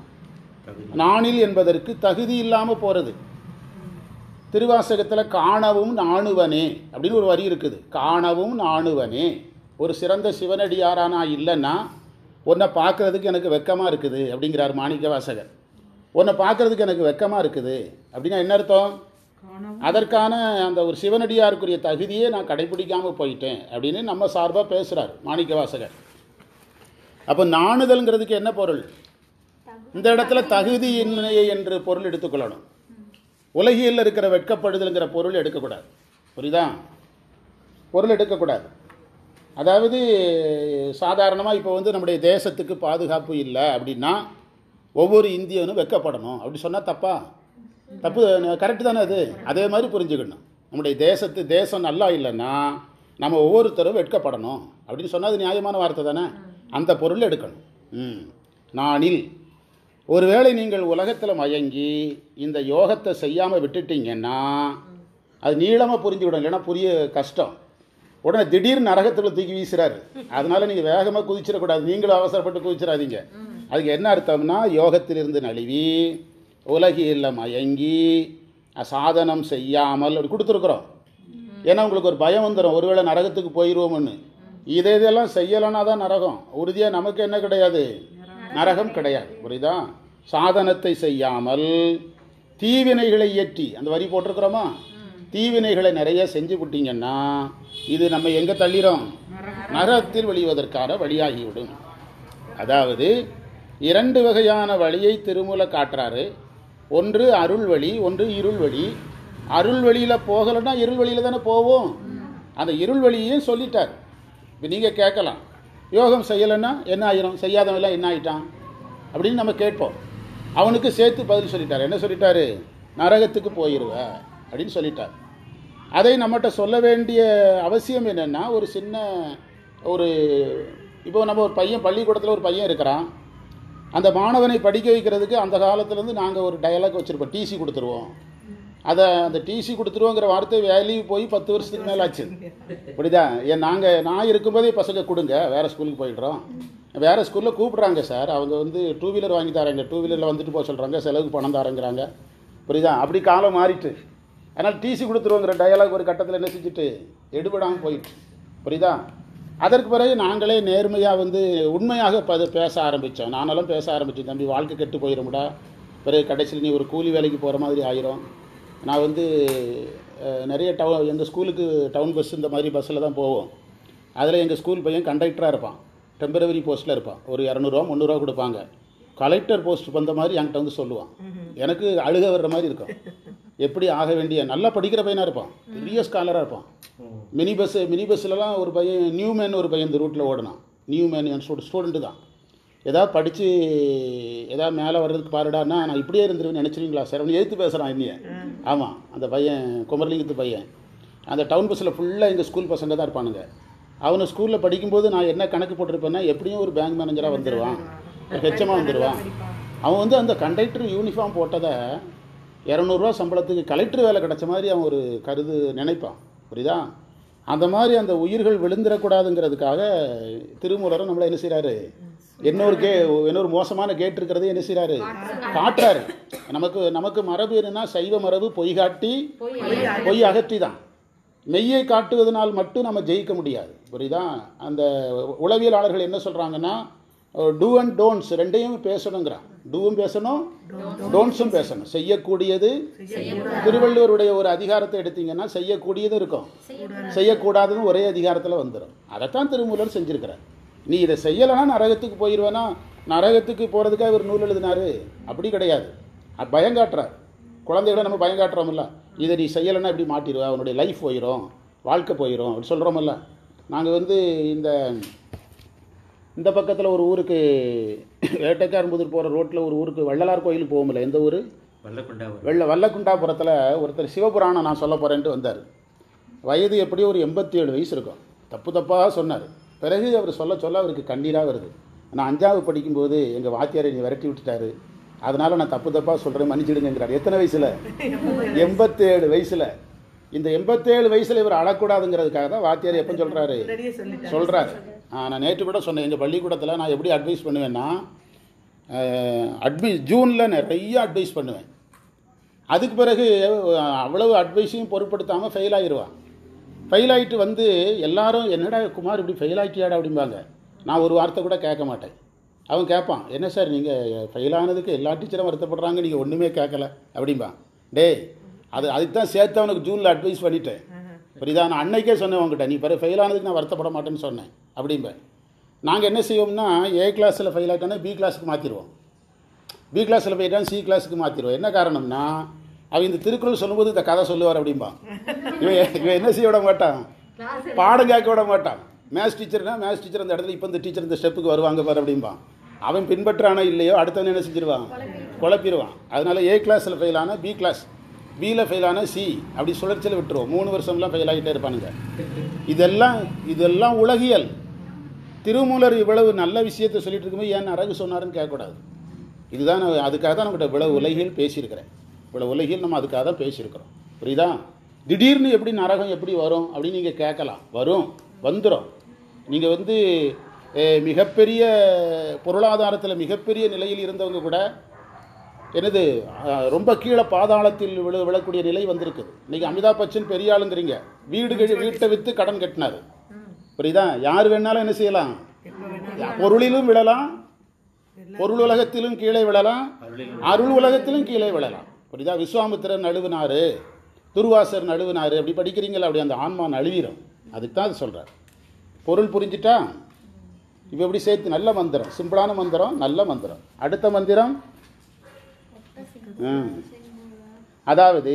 நாணில் என்பதற்கு தகுதி இல்லாம போறது திருவாசகத்தில் காணவும் நாணுவனே அப்படின்னு ஒரு வரி இருக்குது காணவும் நாணுவனே ஒரு சிறந்த சிவனடியாரா நான் இல்லைன்னா உன்னை பார்க்கறதுக்கு எனக்கு வெக்கமாக இருக்குது அப்படிங்கிறார் மாணிக்க வாசகர் உன்னை பார்க்கறதுக்கு எனக்கு வெக்கமாக இருக்குது அப்படின்னா என்ன அர்த்தம் காணவும் அதற்கான அந்த ஒரு சிவனடியாருக்குரிய தகுதியே நான் கடைபிடிக்காமல் போயிட்டேன் அப்படின்னு நம்ம சார்பாக பேசுகிறார் மாணிக்க வாசகர் அப்போ நாணுதல்ங்கிறதுக்கு என்ன பொருள் இந்த இடத்துல தகுதியின்மை என்று பொருள் எடுத்துக்கொள்ளணும் உலகியல் இருக்கிற வெட்கப்படுதல்ங்கிற பொருள் எடுக்கக்கூடாது புரியுதா பொருள் எடுக்கக்கூடாது அதாவது சாதாரணமாக இப்போ வந்து நம்முடைய தேசத்துக்கு பாதுகாப்பு இல்லை அப்படின்னா ஒவ்வொரு இந்தியனும் வெட்கப்படணும் அப்படி சொன்னால் தப்பா தப்பு கரெக்டு தானே அது அதே மாதிரி புரிஞ்சுக்கணும் நம்முடைய தேசத்து தேசம் நல்லா இல்லைன்னா நம்ம ஒவ்வொருத்தரும் வெட்கப்படணும் அப்படின்னு சொன்னால் அது நியாயமான வார்த்தை தானே அந்த பொருள் எடுக்கணும் ம் நானில் ஒருவேளை நீங்கள் உலகத்தில் மயங்கி இந்த யோகத்தை செய்யாமல் விட்டுட்டீங்கன்னா அது நீளமாக புரிஞ்சுவிடும் இல்லைன்னா புரிய கஷ்டம் உடனே திடீர்னு நரகத்தில் தூக்கி வீசுறாரு அதனால நீங்கள் வேகமாக குதிச்சிடக்கூடாது நீங்களும் அவசரப்பட்டு குதிச்சிடாதீங்க அதுக்கு என்ன அர்த்தம்னா யோகத்திலிருந்து நழுவி உலகில் மயங்கி சாதனம் செய்யாமல் அப்படி கொடுத்துருக்குறோம் ஏன்னா உங்களுக்கு ஒரு பயம் வந்துடும் ஒருவேளை நரகத்துக்கு போயிடுவோம்னு இதை இதெல்லாம் செய்யலைன்னா தான் நரகம் உறுதியாக நமக்கு என்ன கிடையாது நரகம் கிடையாது புரியுதா சாதனத்தை செய்யாமல் தீவினைகளை இயற்றி அந்த வரி போட்டிருக்கிறோமா தீவினைகளை நிறைய செஞ்சு விட்டீங்கன்னா இது நம்ம எங்கே தள்ளிறோம் நரகத்தில் வெளிவதற்கான வழியாகிவிடும் அதாவது இரண்டு வகையான வழியை திருமூல காட்டுறாரு ஒன்று அருள் வழி ஒன்று இருள் வழி அருள் வழியில் போகலைன்னா இருள் வழியில் தானே போவோம் அந்த இருள் வழியையும் சொல்லிட்டார் இப்போ நீங்கள் கேட்கலாம் யோகம் செய்யலைன்னா என்ன ஆயிரும் செய்யாதவெல்லாம் என்ன ஆயிட்டான் அப்படின்னு நம்ம கேட்போம் அவனுக்கு சேர்த்து பதில் சொல்லிட்டார் என்ன சொல்லிட்டாரு நரகத்துக்கு போயிடுவ அப்படின்னு சொல்லிட்டார் அதை நம்மகிட்ட சொல்ல வேண்டிய அவசியம் என்னென்னா ஒரு சின்ன ஒரு இப்போ நம்ம ஒரு பையன் பள்ளிக்கூடத்தில் ஒரு பையன் இருக்கிறான் அந்த மாணவனை படிக்க வைக்கிறதுக்கு அந்த காலத்துலேருந்து நாங்கள் ஒரு டயலாக் வச்சுருப்போம் டிசி கொடுத்துருவோம் அதை அந்த டிசி கொடுத்துருவோங்கிற வார்த்தை வேலைக்கு போய் பத்து வருஷத்துக்கு மேலே ஆச்சு புரியுதா ஏன் நாங்கள் நான் இருக்கும்போதே பசங்க கொடுங்க வேறு ஸ்கூலுக்கு போயிடுறோம் வேறு ஸ்கூலில் கூப்பிட்றாங்க சார் அவங்க வந்து டூ வீலர் வாங்கி தராங்க டூ வீலரில் வந்துட்டு போக சொல்கிறாங்க செலவுக்கு பணம் தரேங்கிறாங்க புரியுதா அப்படி காலம் மாறிட்டு அதனால் டிசி கொடுத்துருவோங்கிற டயலாக் ஒரு கட்டத்தில் என்ன செஞ்சுட்டு எடுபடாமல் போயிட்டு புரியுதா அதற்கு பிறகு நாங்களே நேர்மையாக வந்து உண்மையாக பது பேச ஆரம்பித்தோம் நானெல்லாம் பேச ஆரம்பித்தேன் தம்பி வாழ்க்கை கெட்டு போயிடும்டா பிறகு கடைசியில் நீ ஒரு கூலி வேலைக்கு போகிற மாதிரி ஆயிரும் நான் வந்து அஹ், நிறைய டவு எங்கள் ஸ்கூலுக்கு டவுன் பஸ் இந்த மாதிரி பஸ்ஸில் தான் போவோம் அதில் எங்கள் ஸ்கூல் பையன் கண்டக்டராக இருப்பான் டெம்பரவரி போஸ்ட்டில் இருப்பான் ஒரு இரநூறுவா முந்நூறுரூவா கொடுப்பாங்க கலெக்டர் போஸ்ட் வந்த மாதிரி என்கிட்ட வந்து சொல்லுவான் எனக்கு அழுக வர்ற மாதிரி இருக்கும் எப்படி ஆக வேண்டிய நல்லா படிக்கிற பையனாக இருப்பான் பெரிய ஸ்காலராக இருப்பான் மினி பஸ் மினி பஸ்லலாம் ஒரு பையன் நியூமேன் ஒரு பையன் இந்த ரூட்டில் ஓடினான் நியூமேன் என் ஸ்டூ ஸ்டூடெண்ட்டு தான் ஏதாவது படித்து ஏதாவது மேலே வர்றதுக்கு பாருடான்னா நான் இப்படியே இருந்துருவேன்னு நினச்சிருங்களா சார் அவன் எழுத்து பேசுகிறான் என்னைய ஆமாம் அந்த பையன் குமரலிங்கத்து பையன் அந்த டவுன் பஸ்ஸில் ஃபுல்லாக எங்கள் ஸ்கூல் பசங்க தான் இருப்பானுங்க அவனை ஸ்கூலில் படிக்கும்போது நான் என்ன கணக்கு போட்டிருப்பேன்னா எப்படியும் ஒரு பேங்க் மேனேஜராக வந்துடுவான் ஹெச்சமாக வந்துடுவான் அவன் வந்து அந்த கண்டக்டர் யூனிஃபார்ம் போட்டதை இரநூறுவா சம்பளத்துக்கு கலெக்டர் வேலை கிடைச்ச மாதிரி அவன் ஒரு கருது நினைப்பான் புரியுதா அந்த மாதிரி அந்த உயிர்கள் விழுந்துடக்கூடாதுங்கிறதுக்காக திருமூலரும் நம்மளை என்ன செய்கிறாரு இன்னொரு கே இன்னொரு மோசமான கேட் இருக்கிறதே என்ன செய்கிறாரு காட்டுறாரு நமக்கு நமக்கு மரபு என்னன்னா சைவ மரபு பொய் காட்டி பொய் அகற்றி தான் மெய்யை காட்டுவதனால் மட்டும் நம்ம ஜெயிக்க முடியாது புரியுதா அந்த உளவியலாளர்கள் என்ன சொல்கிறாங்கன்னா டூ அண்ட் டோன்ட்ஸ் ரெண்டையும் பேசணுங்கிறான் டூவும் பேசணும் டோன்ட்ஸும் பேசணும் செய்யக்கூடியது திருவள்ளுவருடைய ஒரு அதிகாரத்தை எடுத்தீங்கன்னா செய்யக்கூடியதும் இருக்கும் செய்யக்கூடாததும் ஒரே அதிகாரத்தில் வந்துடும் அதைத்தான் திருமூலர் செஞ்சிருக்கிறார் நீ இதை செய்யலைன்னா நரகத்துக்கு போயிடுவேனா நரகத்துக்கு போகிறதுக்காக இவர் நூல் எழுதினாரு அப்படி கிடையாது அது பயம் காட்டுறார் குழந்தைகளை நம்ம பயம் காட்டுறோம்ல இதை நீ செய்யலைன்னா இப்படி மாட்டிடுவ அவனுடைய லைஃப் போயிடும் வாழ்க்கை போயிடும் அப்படி சொல்கிறோமல்ல நாங்கள் வந்து இந்த இந்த பக்கத்தில் ஒரு ஊருக்கு வேட்டைக்காரம்புதூர் போகிற ரோட்டில் ஒரு ஊருக்கு வள்ளலார் கோயிலுக்கு போகும்ல எந்த ஊர் வல்லக்குண்டாவூர் வெள்ள வல்லக்குண்டாபுரத்தில் ஒருத்தர் சிவபுராணம் நான் சொல்ல போகிறேன்ட்டு வந்தார் வயது எப்படியும் ஒரு எண்பத்தி ஏழு வயசு இருக்கும் தப்பு தப்பாக சொன்னார் பிறகு அவர் சொல்ல சொல்ல அவருக்கு கண்ணீராக வருது நான் அஞ்சாவது படிக்கும்போது எங்கள் வாத்தியாரை நீ விரட்டி விட்டுட்டாரு அதனால் நான் தப்பு தப்பாக சொல்கிறேன் மன்னிச்சிடுங்கிறார் எத்தனை வயசில் எண்பத்தேழு வயசில் இந்த எண்பத்தேழு வயசில் இவர் அழக்கூடாதுங்கிறதுக்காக தான் வாத்தியார் எப்போ சொல்கிறாரு முன்னாடியே சொல்லிட்டாரு சொல்கிறார் நான் நேற்று கூட சொன்னேன் எங்கள் பள்ளிக்கூடத்தில் நான் எப்படி அட்வைஸ் பண்ணுவேன்னா அட்வைஸ் ஜூனில் நிறைய அட்வைஸ் பண்ணுவேன் அதுக்கு பிறகு அஹ், அவ்வளவு அட்வைஸையும் பொருட்படுத்தாமல் ஃபெயில் ஆகிடுவான் ஃபெயில் ஆகிட்டு வந்து எல்லாரும் என்னடா குமார் இப்படி ஃபெயில் ஆகிட்டியாடா அப்படிம்பாங்க நான் ஒரு வார்த்தை கூட கேட்க மாட்டேன் அவன் கேட்பான் என்ன சார் நீங்கள் ஃபெயில் ஆனதுக்கு எல்லா டீச்சரும் வருத்தப்படுறாங்க நீங்கள் ஒன்றுமே கேட்கல அப்படிம்பான் டேய் அது அதுக்கு தான் சேர்த்து அவனுக்கு ஜூனில் அட்வைஸ் பண்ணிட்டேன் புரியுதா நான் அன்னைக்கே சொன்னேன் உங்ககிட்ட நீ பிறகு ஃபெயில் ஆனதுக்கு நான் வருத்தப்பட மாட்டேன்னு சொன்னேன் அப்படிம்பேன் நாங்கள் என்ன செய்வோம்னா ஏ கிளாஸில் ஃபெயில் ஆகிட்டோன்னா பி கிளாஸுக்கு மாற்றிடுவோம் பி கிளாஸில் போயிட்டான் சி கிளாஸுக்கு மாற்றிடுவோம் என்ன காரணம்னா அவன் இந்த திருக்குறள் சொல்லும்போது இந்த கதை சொல்லுவார் அப்படிம்பான் இவன் இவன் என்ன செய்ய விட மாட்டான் பாடம் கேட்க விட மாட்டான் மேத்ஸ் டீச்சர்னா மேத்ஸ் டீச்சர் அந்த இடத்துல இப்போ இந்த டீச்சர் இந்த ஸ்டெப்புக்கு வருவாங்க பாரு அப்படிம்பான் அவன் பின்பற்றானோ இல்லையோ அடுத்தவன் என்ன செஞ்சிருவான் குழப்பிடுவான் அதனால ஏ கிளாஸில் ஃபெயில் ஆனா பி கிளாஸ் பியில் ஃபெயில் ஆனா சி அப்படி சுழற்சியில் விட்டுருவோம் மூணு வருஷம்லாம் ஃபெயில் ஆகிட்டே இருப்பானுங்க இதெல்லாம் இதெல்லாம் உலகியல் திருமூலர் இவ்வளவு நல்ல விஷயத்தை சொல்லிட்டு இருக்கும்போது ஏன் நரகு சொன்னாருன்னு கேட்கக்கூடாது இதுதான் நான் அதுக்காக தான் நம்மகிட்ட இவ்வளவு உலகியல் பேசியிருக்கிறேன் இவ்வளவு உலகியல் நம்ம அதுக்காக தான் பேசியிருக்கிறோம் புரியுதா திடீர்னு எப்படி நரகம் எப்படி வரும் அப்படின்னு நீங்கள் கேட்கலாம் வரும் வந்துடும் நீங்கள் வந்து அஹ், மிகப்பெரிய பொருளாதாரத்தில் மிகப்பெரிய நிலையில் இருந்தவங்க கூட என்னது அஹ், ரொம்ப கீழே பாதாளத்தில் விழ விழக்கூடிய நிலை வந்திருக்குது இன்னைக்கு அமிதாப் பச்சன் பெரிய ஆளுங்கிறீங்க வீடு கழி வீட்டை விற்று கடன் கட்டினாரு புரியுதா யார் வேணாலும் என்ன செய்யலாம் பொருளிலும் விழலாம் பொருள் உலகத்திலும் கீழே விழலாம் அருள் உலகத்திலும் கீழே விழலாம் புரியுதா விஸ்வாமித்திரர் நழுவினாரு துர்வாசர் நழுவினாரு அப்படி படிக்கிறீங்களா அப்படி அந்த ஆன்மா நழுவிடும் அதுக்கு தான் அது சொல்கிறார் பொருள் புரிஞ்சிட்டா இப்போ எப்படி சேர்த்து நல்ல மந்திரம் சிம்பிளான மந்திரம் நல்ல மந்திரம் அடுத்த மந்திரம் ம். அதாவது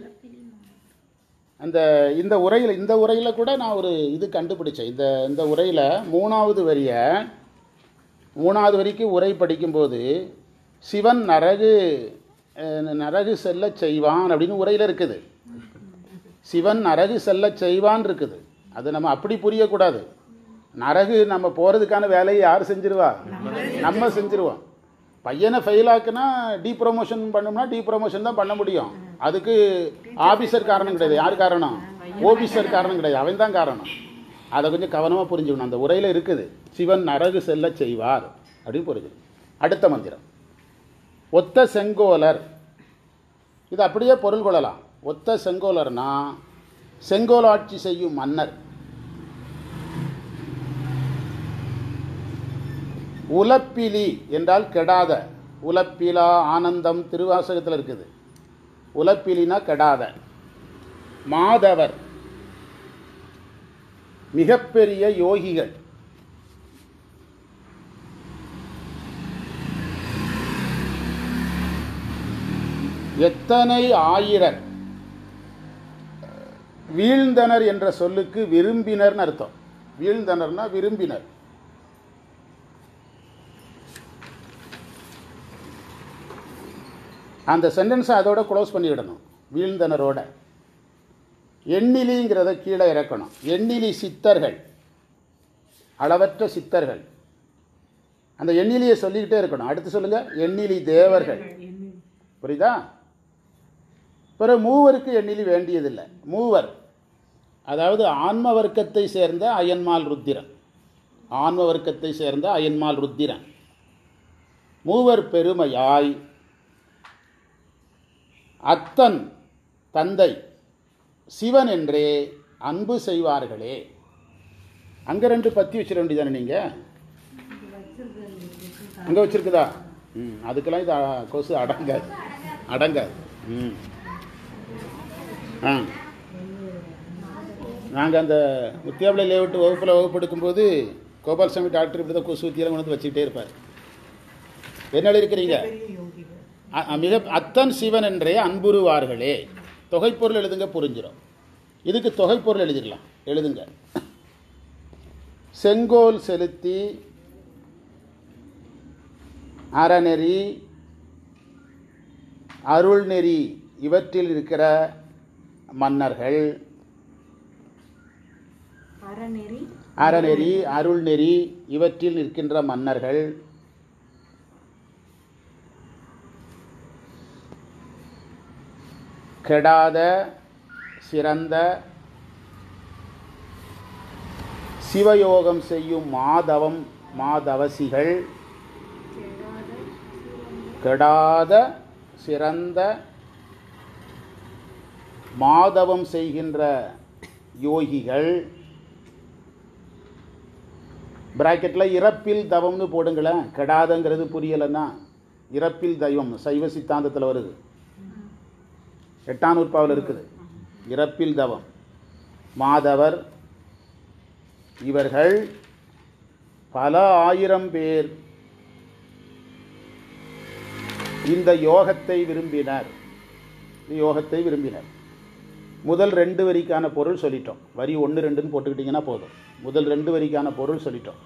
அந்த இந்த உரையில் இந்த உரையில் கூட நான் ஒரு இது கண்டுபிடிச்சேன் இந்த இந்த உரையில் மூணாவது வரியை மூணாவது வரிக்கு உரை படிக்கும்போது சிவன் நரகு அஹ், நரகு செல்லச் செய்வான் அப்படின்னு உரையில் இருக்குது சிவன் நரகு செல்லச் செய்வான் இருக்குது அது நம்ம அப்படி புரியக்கூடாது நரகு நம்ம போகிறதுக்கான வேலையை யார் செஞ்சிருவா நம்ம செஞ்சிருவோம் பையனை ஃபெயில் ஆக்குனா டீ ப்ரொமோஷன் பண்ணோம்னா டீ ப்ரொமோஷன் தான் பண்ண முடியும் அதுக்கு ஆபீசர் காரணம் கிடையாது யார் காரணம் ஓபிசர் காரணம் கிடையாது அவன் தான் காரணம் அதை கொஞ்சம் கவனமாக புரிஞ்சுக்கணும் அந்த உரையில் இருக்குது சிவன் நரகு செல்லச் செய்வார் அப்படின்னு புரிஞ்சு அடுத்த மந்திரம் ஒத்த செங்கோலர் இது அப்படியே பொருள் கொள்ளலாம் ஒத்த செங்கோலர்னா செங்கோலாட்சி செய்யும் மன்னர் உலப்பிலி என்றால் கெடாத உலப்பிலா ஆனந்தம் திருவாசகத்தில் இருக்குது உலப்பிலினா கெடாத மாதவர் மிகப்பெரிய யோகிகள் எத்தனை ஆயிரர் வீழ்ந்தனர் என்ற சொல்லுக்கு விரும்பினர்னு அர்த்தம் வீழ்ந்தனர்னா விரும்பினர் அந்த சென்டென்ஸை அதோட க்ளோஸ் பண்ணிவிடணும் வீழ்ந்தனரோட எண்ணிலிங்கிறத கீழே இறக்கணும் எண்ணிலி சித்தர்கள் அளவற்ற சித்தர்கள் அந்த எண்ணிலியை சொல்லிக்கிட்டே இருக்கணும் அடுத்து சொல்லுங்க எண்ணிலி தேவர்கள் புரியுதா பிறகு மூவருக்கு எண்ணிலி வேண்டியதில்லை மூவர் அதாவது ஆன்ம வர்க்கத்தை சேர்ந்த அயன்மால் ருத்திரன் ஆன்ம வர்க்கத்தை சேர்ந்த அயன்மால் ருத்திரன் மூவர் பெருமையாய் அத்தன் தந்தை சிவன் என்றே அன்பு செய்வார்களே அங்கே ரெண்டு பத்தி வச்சிட வேண்டியதானே நீங்கள் அங்கே வச்சிருக்குதா ம் அதுக்கெல்லாம் இது அ- கொசு அடங்காது அடங்காது ம் ஆ நாங்கள் அந்த முத்தியாபிளை லேவுட்டு வகுப்பில் வகுப்பு எடுக்கும்போது கோபால்சாமி டாக்டர் இப்படி தான் குசூத்தியெல்லாம் கொண்டு வந்து வச்சுக்கிட்டே இருப்பார் என்ன இருக்கிறீங்க பெரிய யோகிகள் அ- அ- மிக அத்தன் சிவன் என்றே அன்புருவார்களே தொகைப்பொருள் எழுதுங்க புரிஞ்சிடும் இதுக்கு தொகைப்பொருள் எழுதிடலாம் எழுதுங்க செங்கோல் செலுத்தி அறநெறி அருள்நெறி இவற்றில் இருக்கிற மன்னர்கள் அறநெறி அறநெறி அருள்நெறி இவற்றில் இருக்கின்ற மன்னர்கள் கெடாத சிறந்த சிவயோகம் செய்யும் மாதவம் மாதவசிகள் கெடாத சிறந்த மாதவம் செய்கின்ற யோகிகள் பிராக்கெட்டில் இறப்பில் தவம்னு போடுங்களேன் கெடாதங்கிறது புரியலைன்னா இறப்பில் தெய்வம் சைவ சித்தாந்தத்தில் வருது எட்டாம் நூற்பாவில் இருக்குது இறப்பில் தவம் மாதவர் இவர்கள் பல ஆயிரம் பேர் இந்த யோகத்தை விரும்பினர் இந்த யோகத்தை விரும்பினர் முதல் ரெண்டு வரிக்கான பொருள் சொல்லிட்டோம் வரி ஒன்று ரெண்டுன்னு போட்டுக்கிட்டிங்கன்னா போதும் முதல் ரெண்டு வரிக்கான பொருள் சொல்லிட்டோம்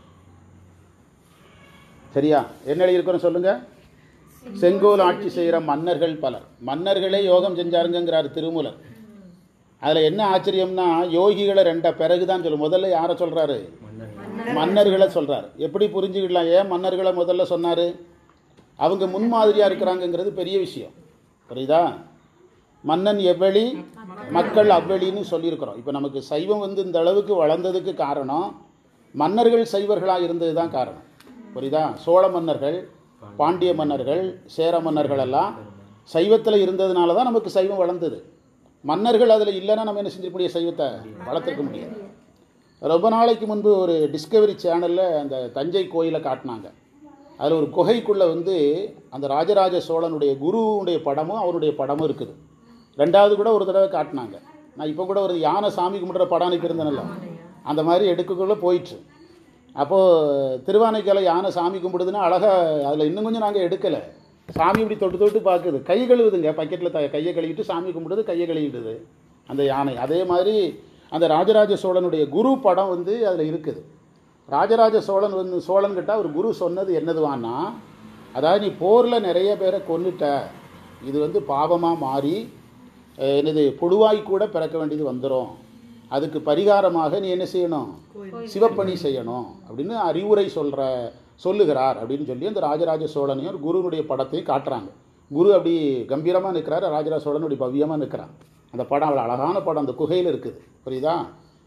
சரியா என்ன எழுதியிருக்கிறோம் சொல்லுங்க செங்கோல் ஆட்சி செய்கிற மன்னர்கள் பலர் மன்னர்களே யோகம் செஞ்சாருங்கிறார் திருமூலர் அதில் என்ன ஆச்சரியம்னா யோகிகளை ரெண்ட பிறகு தான் சொல்லும் முதல்ல யாரை சொல்கிறாரு மன்னர்களை சொல்கிறார் எப்படி புரிஞ்சுக்கிடலாம் ஏன் மன்னர்களை முதல்ல சொன்னார் அவங்க முன்மாதிரியாக இருக்கிறாங்கங்கிறது பெரிய விஷயம் புரியுதா மன்னன் எவ்வளி மக்கள் அவ்வளின்னு சொல்லியிருக்கிறோம் இப்போ நமக்கு சைவம் வந்து இந்த அளவுக்கு வளர்ந்ததுக்கு காரணம் மன்னர்கள் சைவர்களாக இருந்தது தான் காரணம் புரியுதா சோழ மன்னர்கள் பாண்டிய மன்னர்கள் சேர மன்னர்கள் எல்லாம் சைவத்தில் இருந்ததுனால தான் நமக்கு சைவம் வளர்ந்தது மன்னர்கள் அதில் இல்லைன்னா நம்ம என்ன செஞ்சிருக்க முடியும் சைவத்தை வளர்த்துருக்க முடியாது ரொம்ப நாளைக்கு முன்பு ஒரு டிஸ்கவரி சேனலில் அந்த தஞ்சை கோயிலை காட்டினாங்க அதில் ஒரு குகைக்குள்ளே வந்து அந்த ராஜராஜ சோழனுடைய குருவுடைய படமும் அவருடைய படமும் இருக்குது ரெண்டாவது கூட ஒரு தடவை காட்டினாங்க நான் இப்போ கூட ஒரு யானை சாமி கும்பிட்ற படம் அனுப்பியிருந்தேன்ல அந்த மாதிரி எடுக்கக்குள்ளே போயிடுச்சு அப்போது திருவானைக்கால யானை சாமி கும்பிடுதுன்னா அழகாக அதில் இன்னும் கொஞ்சம் நாங்கள் எடுக்கலை சாமி இப்படி தொட்டு தொட்டு பார்க்குது கை கழுவுதுங்க பக்கெட்டில் த கையை கழுவிட்டு சாமி கும்பிடுது கையை கழுவிடுது அந்த யானை அதே மாதிரி அந்த ராஜராஜ சோழனுடைய குரு படம் வந்து அதில் இருக்குது ராஜராஜ சோழன் வந்து சோழன்கிட்ட ஒரு குரு சொன்னது என்னதுவான்னா அதாவது நீ போரில் நிறைய பேரை கொன்னுட்ட இது வந்து பாவமாக மாறி அஹ், என்னது புழுவாய் கூட பிறக்க வேண்டியது வந்துடும் அதுக்கு பரிகாரமாக நீ என்ன செய்யணும் சிவப்பணி செய்யணும் அப்படின்னு அறிவுரை சொல்கிற சொல்லுகிறார் அப்படின்னு சொல்லி அந்த ராஜராஜ சோழனையும் ஒரு குருனுடைய படத்தையும் காட்டுறாங்க குரு அப்படி கம்பீரமாக நிற்கிறாரு ராஜராஜ சோழன் அப்படி பவ்யமாக நிற்கிறான் அந்த படம் அவ்வளோ அழகான படம் அந்த குகையில் இருக்குது புரியுதா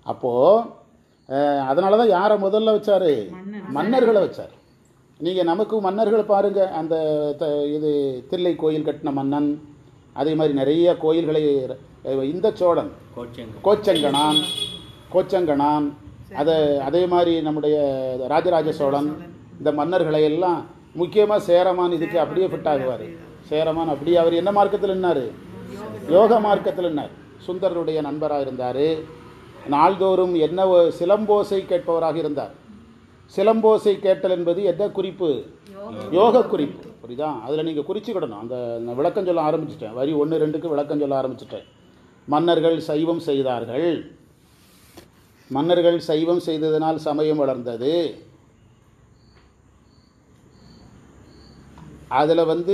அப்போது அதனால தான் யாரை முதல்ல வச்சாரு மன்னர்களை வச்சார் நீங்கள் நமக்கு மன்னர்கள் பாருங்கள் அந்த த- இது தில்லை கோயில் கட்டின மன்னன் அதே மாதிரி நிறைய கோயில்களை அஹ், இந்த சோழன் கோச்சங்க கோச்சங்கனான் கோச்சங்கனான் அதை அதே மாதிரி நம்முடைய ராஜராஜ சோழன் இந்த மன்னர்களை எல்லாம் முக்கியமாக சேரமான் இதுக்கு அப்படியே ஃபிட் ஆகுவார் சேரமான் அப்படியே அவர் என்ன மார்க்கத்தில் நின்னார் யோக மார்க்கத்தில் நின்னார் சுந்தரருடைய நண்பராக இருந்தார் நாள்தோறும் என்ன ஒ- சிலம்போசை கேட்பவராக இருந்தார் சிலம்போசை கேட்டல் என்பது என்ன குறிப்பு யோக குறிப்பு புரியுதா அதில் நீங்கள் குறிச்சுக்கிடணும் அந்த நான் விளக்கம் சொல்ல ஆரம்பிச்சிட்டேன் வரி ஒன்று ரெண்டுக்கு விளக்கம் சொல்ல ஆரம்பிச்சிட்டேன் மன்னர்கள் சைவம் செய்தார்கள் மன்னர்கள் சைவம் செய்ததனால் சமயம் வளர்ந்தது அதில் வந்து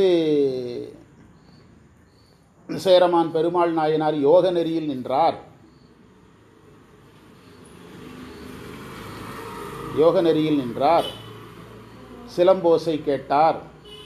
சேரமான் பெருமாள் நாயனார் யோக நெறியில் நின்றார் யோக நெறியில் நின்றார் சிலம்போசை கேட்டார்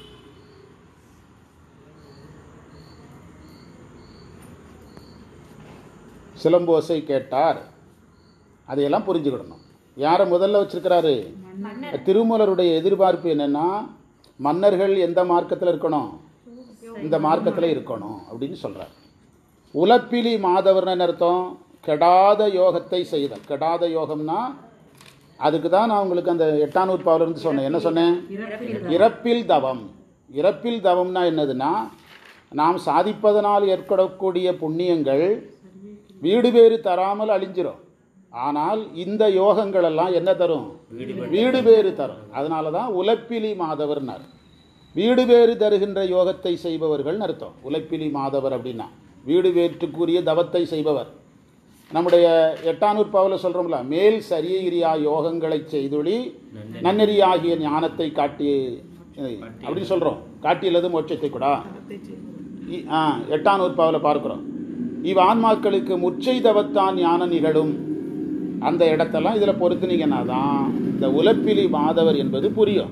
சிலம்போசை கேட்டார் அதையெல்லாம் புரிஞ்சுக்கிடணும் யாரை முதல்ல வச்சிருக்கிறாரு திருமூலருடைய எதிர்பார்ப்பு என்னன்னா மன்னர்கள் எந்த மார்க்கத்தில் இருக்கணும் இந்த மார்க்கத்தில் இருக்கணும் அப்படின்னு சொல்றார் உலப்பிலி மாதவர்னு அர்த்தம் கெடாத யோகத்தை செய்தல் கெடாத யோகம்னா அதுக்கு தான் நான் உங்களுக்கு அந்த எட்டாம் நூற்பாவிலிருந்து சொன்னேன் என்ன சொன்னேன் இறப்பில் தவம் இறப்பில் தவம்னா என்னதுன்னா நாம் சாதிப்பதனால் ஏற்படக்கூடிய புண்ணியங்கள் வீடு பேறு தராமல் அழிஞ்சிரும் ஆனால் இந்த யோகங்கள் எல்லாம் என்ன தரும் வீடு பேறு தரும் அதனால தான் உலப்பிலி மாதவர்னார் வீடு பேறு தருகின்ற யோகத்தை செய்பவர்கள் அர்த்தம் உலப்பிலி மாதவர் அப்படின்னா வீடு வேற்றுக்குரிய தவத்தை செய்பவர் நம்முடைய எட்டானூர் பாவில் சொல்கிறோம்ல மேல் சரியகிரியா யோகங்களை செய்தொழி நன்னெறியாகிய ஞானத்தை காட்டி அப்படின்னு சொல்கிறோம் காட்டியல்லது மோட்சத்தை கூட இ- ஆ எட்டானூர் பாவில் பார்க்குறோம் இவ் ஆன்மாக்களுக்கு முச்சை தவத்தான் ஞான நிகழும் அந்த இடத்தெல்லாம் இதில் பொருத்துனீங்கன்னா தான் இந்த உலப்பிலி மாதவர் என்பது புரியும்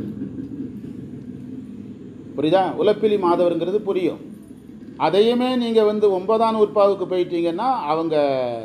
புரியுதா உலப்பிலி மாதவருங்கிறது புரியும் அதையுமே நீங்கள் வந்து ஒன்பதாம் நூற்பாவுக்கு போயிட்டீங்கன்னா அவங்க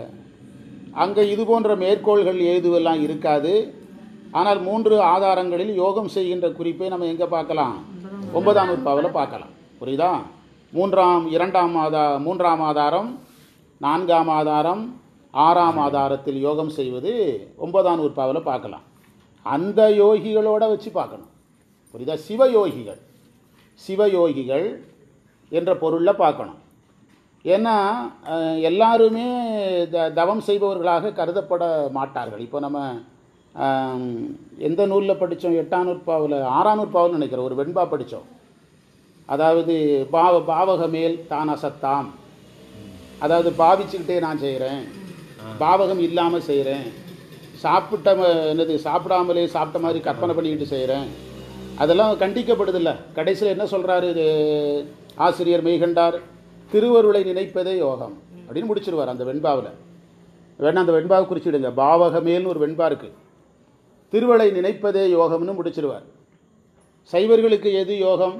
அங்கே இது போன்ற மேற்கோள்கள் ஏதுவெல்லாம் இருக்காது ஆனால் மூன்று ஆதாரங்களில் யோகம் செய்கின்ற குறிப்பை நம்ம எங்கே பார்க்கலாம் ஒன்பதாம் நூற்பாவில் பார்க்கலாம் புரியுதா மூன்றாம் இரண்டாம் ஆதா மூன்றாம் ஆதாரம் நான்காம் ஆதாரம் ஆறாம் ஆதாரத்தில் யோகம் செய்வது ஒன்பதாம் நூற்பாவில் பார்க்கலாம் அந்த யோகிகளோட வச்சு பார்க்கணும் புரியுதா சிவயோகிகள் சிவயோகிகள் என்ற பொருளில் பார்க்கணும் ஏன்னா அஹ், எல்லாருமே த தவம் செய்பவர்களாக கருதப்பட மாட்டார்கள் இப்போ நம்ம ஆம், எந்த நூலில் படித்தோம் எட்டாம் நூற்பாவில் ஆறாம் நூற்பாவில் நினைக்கிறோம் ஒரு வெண்பா படித்தோம் அதாவது பாவ பாவக மேல் தான் அசத்தாம் அதாவது பாவிச்சுக்கிட்டே நான் செய்கிறேன் பாவகம் இல்லாமல் செய்கிறேன் சாப்பிட்ட ம- என்னது சாப்பிடாமலே சாப்பிட்ட மாதிரி கற்பனை பண்ணிக்கிட்டு செய்கிறேன் அதெல்லாம் கண்டிக்கப்படுதில்ல கடைசியில் என்ன சொல்கிறாரு ஆசிரியர் மெய்கண்டார் திருவருளை நினைப்பதே யோகம் அப்படின்னு முடிச்சிருவார் அந்த வெண்பாவில் வேணா அந்த வெண்பாவை குறிச்சிடுங்க பாவகமேல்னு ஒரு வெண்பா இருக்குது திருவளை நினைப்பதே யோகம்னு முடிச்சிருவார் சைவர்களுக்கு எது யோகம்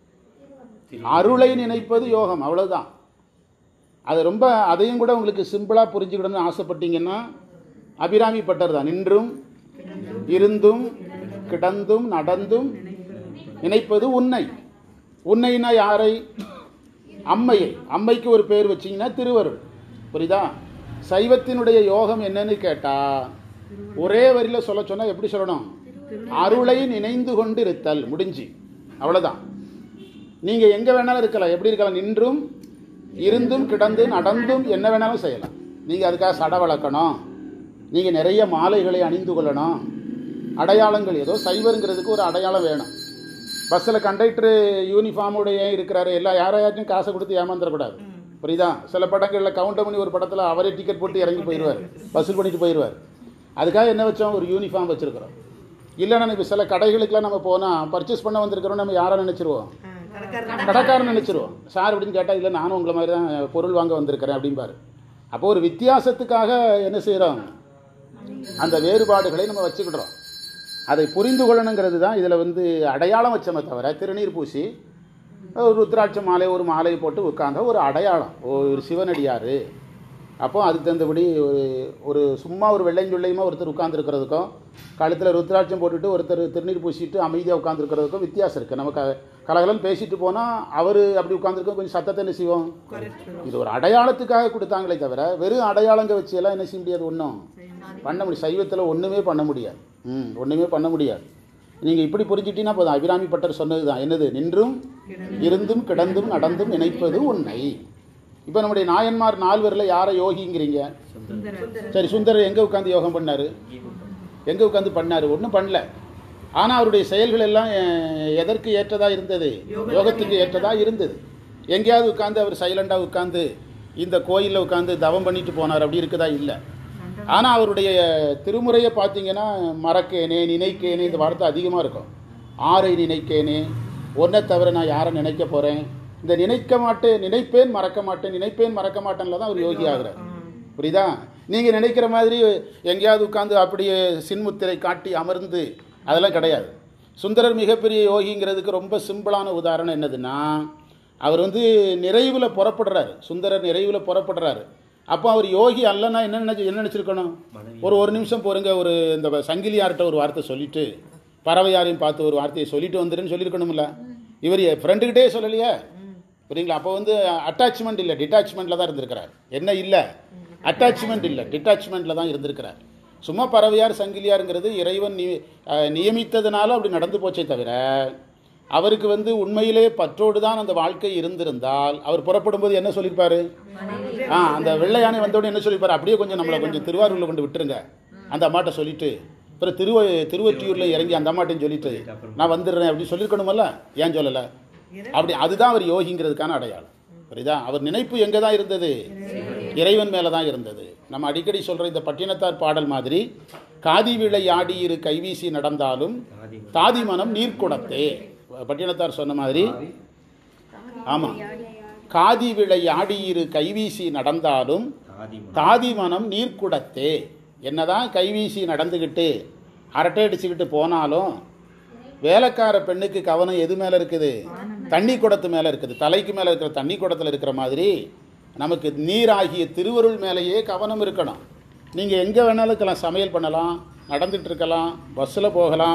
அருளை நினைப்பது யோகம் அவ்வளவுதான் அது ரொம்ப அதையும் கூட உங்களுக்கு சிம்பிளாக புரிஞ்சுக்கிடணும்னு ஆசைப்பட்டீங்கன்னா அபிராமி பட்டர் தான் நின்றும் இருந்தும் கிடந்தும் நடந்தும் நினைப்பது உன்னை உன்னைனா யாரை அம்மையை அம்மைக்கு ஒரு பேர் வச்சீங்கன்னா திருவருள் புரியுதா சைவத்தினுடைய யோகம் என்னன்னு கேட்டா ஒரே வரியில் சொல்ல சொன்னா எப்படி சொல்லணும் அருளை நினைந்து கொண்டு இருத்தல் முடிஞ்சு அவ்வளவுதான் நீங்க எங்க வேணாலும் இருக்கலாம் எப்படி இருக்கலாம் நின்றும் இருந்தும் கிடந்து நடந்தும் என்ன வேணாலும் செய்யலாம் நீங்க அதுக்காக சட வளர்க்கணும் நீங்க நிறைய மாலைகளை அணிந்து கொள்ளணும் அடையாளங்கள் ஏதோ சைவருங்கிறதுக்கு ஒரு அடையாளம் வேணும் பஸ்ஸில் கண்டக்டர் யூனிஃபார்முடைய இருக்கிறாரு எல்லா யாரையாச்சும் காசை கொடுத்து ஏமாந்துடக்கூடாது புரியுதா சில படங்களில் கவுண்டர் பண்ணி ஒரு படத்தில் அவரே டிக்கெட் போட்டு இறங்கி போயிடுவார் வசூல் பண்ணிட்டு போயிடுவார் அதுக்காக என்ன வச்சோம் ஒரு யூனிஃபார்ம் வச்சுருக்கிறோம் இல்லைன்னா இப்போ சில கடைகளுக்கெல்லாம் நம்ம போனால் பர்ச்சேஸ் பண்ண வந்திருக்கிறோம் நம்ம யாரை நினச்சிருவோம் கடைக்காரன் நினச்சிருவோம் சார் அப்படின்னு கேட்டால் இல்லை நானும் உங்களை மாதிரி தான் பொருள் வாங்க வந்திருக்கிறேன் அப்படிம்பாரு அப்போ ஒரு வித்தியாசத்துக்காக என்ன செய்கிறோம் அந்த வேறுபாடுகளை நம்ம வச்சுக்கிடுறோம் அதை புரிந்து கொள்ளணுங்கிறது தான் இதில் வந்து அடையாளம் வச்சோமே தவிர திருநீர் பூசி ஒரு ருத்ராட்ச மாலை ஒரு மாலை போட்டு உட்கார்ந்தா ஒரு அடையாளம் ஒரு சிவனடியார் அப்போ அதுக்கு தகுந்தபடி ஒரு ஒரு சும்மா ஒரு வெள்ளைஞ்சுள்ளையுமா ஒருத்தர் உட்காந்துருக்கிறதுக்கும் கழுத்தில் ருத்ராட்சம் போட்டுட்டு ஒருத்தர் திருநீர் பூசிட்டு அமைதியாக உட்காந்துருக்கிறதுக்கும் வித்தியாசம் இருக்குது நம்ம க கலகலன்னு பேசிட்டு போனால் அவர் அப்படி உட்காந்துருக்கோம் கொஞ்சம் சத்தத்தை என்ன செய்வோம் இது ஒரு அடையாளத்துக்காக கொடுத்தாங்களே தவிர வெறும் அடையாளங்க வச்சு எல்லாம் என்ன செய்ய முடியாது ஒன்றும் பண்ண முடியும் சைவத்தில் ஒன்றுமே பண்ண முடியாது ம் ஒன்றுமே பண்ண முடியாது நீங்கள் இப்படி புரிஞ்சிட்டீங்கன்னா போதும் அபிராமி பட்டர் சொன்னது தான் என்னது நின்றும் இருந்தும் கிடந்தும் நடந்தும் நினைப்பது உன்னை இப்போ நம்முடைய நாயன்மார் நால்வரில் யாரை யோகிங்கிறீங்க சரி சுந்தரர் எங்கே உட்காந்து யோகம் பண்ணார் எங்கே உட்காந்து பண்ணார் ஒன்றும் பண்ணல ஆனால் அவருடைய செயல்கள் எல்லாம் அஹ், எதற்கு ஏற்றதாக இருந்தது யோகத்துக்கு ஏற்றதாக இருந்தது எங்கேயாவது உட்காந்து அவர் சைலண்டாக உட்காந்து இந்த கோயிலில் உட்காந்து தவம் பண்ணிட்டு போனார் அப்படி இருக்குதா இல்லை ஆனால் அவருடைய திருமுறையை பார்த்தீங்கன்னா மறக்கேனே நினைக்கேனே இந்த வார்த்தை அதிகமாக இருக்கும் ஆரை நினைக்கேனே ஒன்றை தவிர நான் யாரை நினைக்க போகிறேன் இந்த நினைக்க மாட்டேன் நினைப்பேன் மறக்க மாட்டேன் நினைப்பேன் மறக்க மாட்டேன்ல தான் அவர் யோகி ஆகிறார் புரியுதா நீங்கள் நினைக்கிற மாதிரி எங்கேயாவது உட்காந்து அப்படியே சின்முத்திரை காட்டி அமர்ந்து அதெல்லாம் கிடையாது சுந்தரர் மிகப்பெரிய யோகிங்கிறதுக்கு ரொம்ப சிம்பிளான உதாரணம் என்னதுன்னா அவர் வந்து நிறைவில் புறப்படுறாரு சுந்தரர் நிறைவில் புறப்படுறாரு அப்போ அவர் யோகி அல்லனா என்ன நினைச்சு என்ன நினச்சிருக்கணும் ஒரு ஒரு நிமிஷம் போருங்க ஒரு இந்த சங்கிலியார்கிட்ட ஒரு வார்த்தை சொல்லிட்டு பறவையாரையும் பார்த்து ஒரு வார்த்தையை சொல்லிட்டு வந்துருன்னு சொல்லியிருக்கணும்ல இவர் ஃப்ரெண்டுக்கிட்டே சொல்லலையே புரியுங்களா அப்போ வந்து அட்டாச்மெண்ட் இல்லை டிட்டாச்மெண்ட்டில் தான் இருந்திருக்கிறார் என்ன இல்லை அட்டாச்மெண்ட் இல்லை டிட்டாச்மெண்ட்டில் தான் இருந்திருக்கிறார் சும்மா பறவையார் சங்கிலியாருங்கிறது இறைவன் நி அஹ், நியமித்ததுனால அப்படி நடந்து போச்சே தவிர அவருக்கு வந்து உண்மையிலே பற்றோடு தான் அந்த வாழ்க்கை இருந்திருந்தால் அவர் புறப்படும்போது என்ன சொல்லியிருப்பாரு ஆ அந்த வெள்ளை யானை வந்தோடனே என்ன சொல்லியிருப்பாரு அப்படியே கொஞ்சம் நம்மளை கொஞ்சம் திருவாரூரில் கொண்டு விட்டுருங்க அந்த அம்மாட்ட சொல்லிட்டு அப்புறம் திருவ திருவொற்றியூரில் இறங்கி அந்த அம்மாட்டையும் சொல்லிட்டு நான் வந்துடுறேன் அப்படின்னு சொல்லியிருக்கணுமல்ல ஏன் சொல்லலை அப்படி அதுதான் அவர் யோகிங்கிறதுக்கான அடையாளம் புரியுதா அவர் நினைப்பு எங்கே தான் இருந்தது இறைவன் மேலே தான் இருந்தது நம்ம அடிக்கடி சொல்கிற இந்த பட்டினத்தார் பாடல் மாதிரி காதி விளை ஆடி இரு கைவீசி நடந்தாலும் தாதி மனம் நீர்க்குடத்தே பட்டினத்தார் சொன்ன மாதிரி ஆமாம் காதி விளை ஆடி இரு கைவீசி நடந்தாலும் தாதி மனம் நீர்க்குடத்தே என்னதான் கைவீசி நடந்துக்கிட்டு அரட்டை அடிச்சுக்கிட்டு போனாலும் வேலைக்கார பெண்ணுக்கு கவனம் எது மேலே இருக்குது தண்ணி குடத்து மேலே இருக்குது தலைக்கு மேலே இருக்கிற தண்ணி குடத்தில் இருக்கிற மாதிரி நமக்கு நீராகிய திருவருள் மேலேயே கவனம் இருக்கணும் நீங்கள் எங்கே வேணாலும் இருக்கலாம் சமையல் பண்ணலாம் நடந்துட்டு இருக்கலாம் பஸ்ஸில் போகலாம்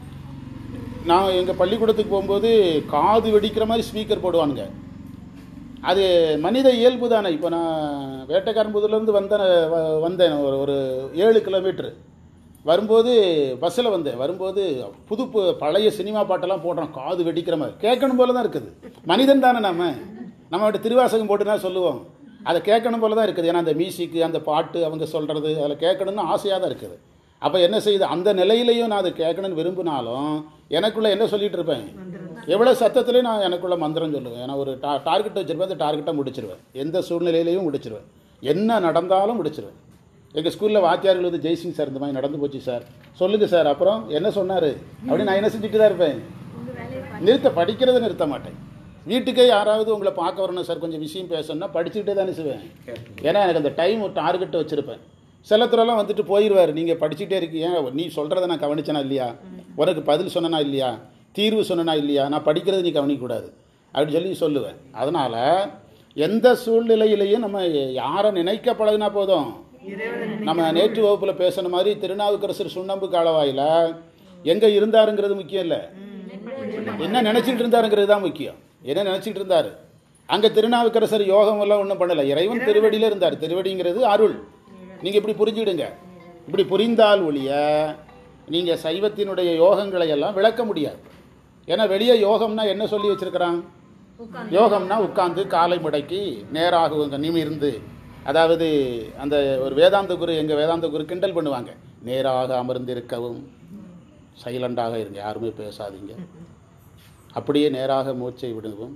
நான் எங்கள் பள்ளிக்கூடத்துக்கு போகும்போது காது வெடிக்கிற மாதிரி ஸ்பீக்கர் போடுவானுங்க அது மனித இயல்பு தானே இப்போ நான் வேட்டைக்காரன்புதூர்லேருந்து வந்தேன் வ- வந்தேன் ஒரு ஒரு ஏழு கிலோமீட்ரு வரும்போது பஸ்ஸில் வந்தேன் வரும்போது புது பு- பழைய சினிமா பாட்டெல்லாம் போடுறோம் காது வெடிக்கிற மாதிரி கேட்கணும் போல தான் இருக்குது மனிதன் தானே நம்ம நம்ம அப்படி திருவாசகம் போட்டுனா சொல்லுவோம் அதை கேட்கணும் போல தான் இருக்குது ஏன்னா அந்த மியூசிக்கு அந்த பாட்டு அவங்க சொல்கிறது அதில் கேட்கணும்னு ஆசையாக தான் இருக்குது அப்போ என்ன செய்யுது அந்த நிலையிலையும் நான் அதை கேட்கணும்னு விரும்பினாலும் எனக்குள்ளே என்ன சொல்லிட்டு இருப்பேன் எவ்வளோ சத்தத்துலேயும் நான் எனக்குள்ள மந்திரம் சொல்லுவேன் ஏன்னா ஒரு டா டார்கெட் வச்சிருப்பேன் அந்த டார்கெட்டை முடிச்சிருவேன் எந்த சூழ்நிலையிலையும் முடிச்சிருவேன் என்ன நடந்தாலும் முடிச்சிருவேன் எங்கள் ஸ்கூலில் வாத்தியார்கள் வந்து ஜெய்சிங் சார் இந்த மாதிரி நடந்து போச்சு சார் சொல்லுங்கள் சார் அப்புறம் என்ன சொன்னார் அப்படின்னு நான் என்ன செஞ்சுட்டு தான் இருப்பேன் நிறுத்த படிக்கிறதை நிறுத்த மாட்டேன் வீட்டுக்கே யாராவது உங்களை பார்க்க வரணும் சார் கொஞ்சம் விஷயம் பேசணும்னா படிச்சுக்கிட்டே தானே செய்வேன் ஏன்னா எனக்கு அந்த டைம் டார்கெட்டை வச்சுருப்பேன் சிலத்துறலாம் வந்துட்டு போயிடுவார் நீங்கள் படிச்சுட்டே இருக்கீங்க நீ சொல்கிறத நான் கவனிச்சனா இல்லையா உனக்கு பதில் சொன்னனா இல்லையா தீர்வு சொன்னனா இல்லையா நான் படிக்கிறதை நீ கவனிக்கக்கூடாது அப்படின்னு சொல்லி சொல்லுவேன் அதனால் எந்த சூழ்நிலையிலையும் நம்ம யாரை நினைக்க பழகுனா போதும் நம்ம நேற்று வகுப்பில் பேசின மாதிரி திருநாவுக்கரசர் சுண்ணம்பு காலவாயில் எங்கே இருந்தாருங்கிறது முக்கியம் இல்லை என்ன நினச்சிட்டு இருந்தாருங்கிறது தான் முக்கியம் என்ன நினச்சிட்டு இருந்தார் அங்கே திருநாவுக்கரசர் யோகம் எல்லாம் ஒன்றும் பண்ணலை இறைவன் திருவடியில் இருந்தார் திருவடிங்கிறது அருள் நீங்கள் இப்படி புரிஞ்சுடுங்க இப்படி புரிந்தால் ஒழிய நீங்கள் சைவத்தினுடைய யோகங்களை எல்லாம் விளக்க முடியாது ஏன்னா வெளியே யோகம்னா என்ன சொல்லி வச்சிருக்கிறான் யோகம்னா உட்கார்ந்து காலை முடக்கி நேராக நிமிர்ந்து அதாவது அந்த ஒரு வேதாந்த குரு எங்கள் வேதாந்த குரு கிண்டல் பண்ணுவாங்க நேராக அமர்ந்திருக்கவும் சைலண்டாக இருங்க யாருமே பேசாதீங்க அப்படியே நேராக மூச்சை விடுவோம்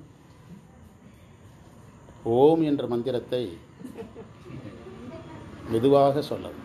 ஓம் என்ற மந்திரத்தை மெதுவாக சொல்லவும்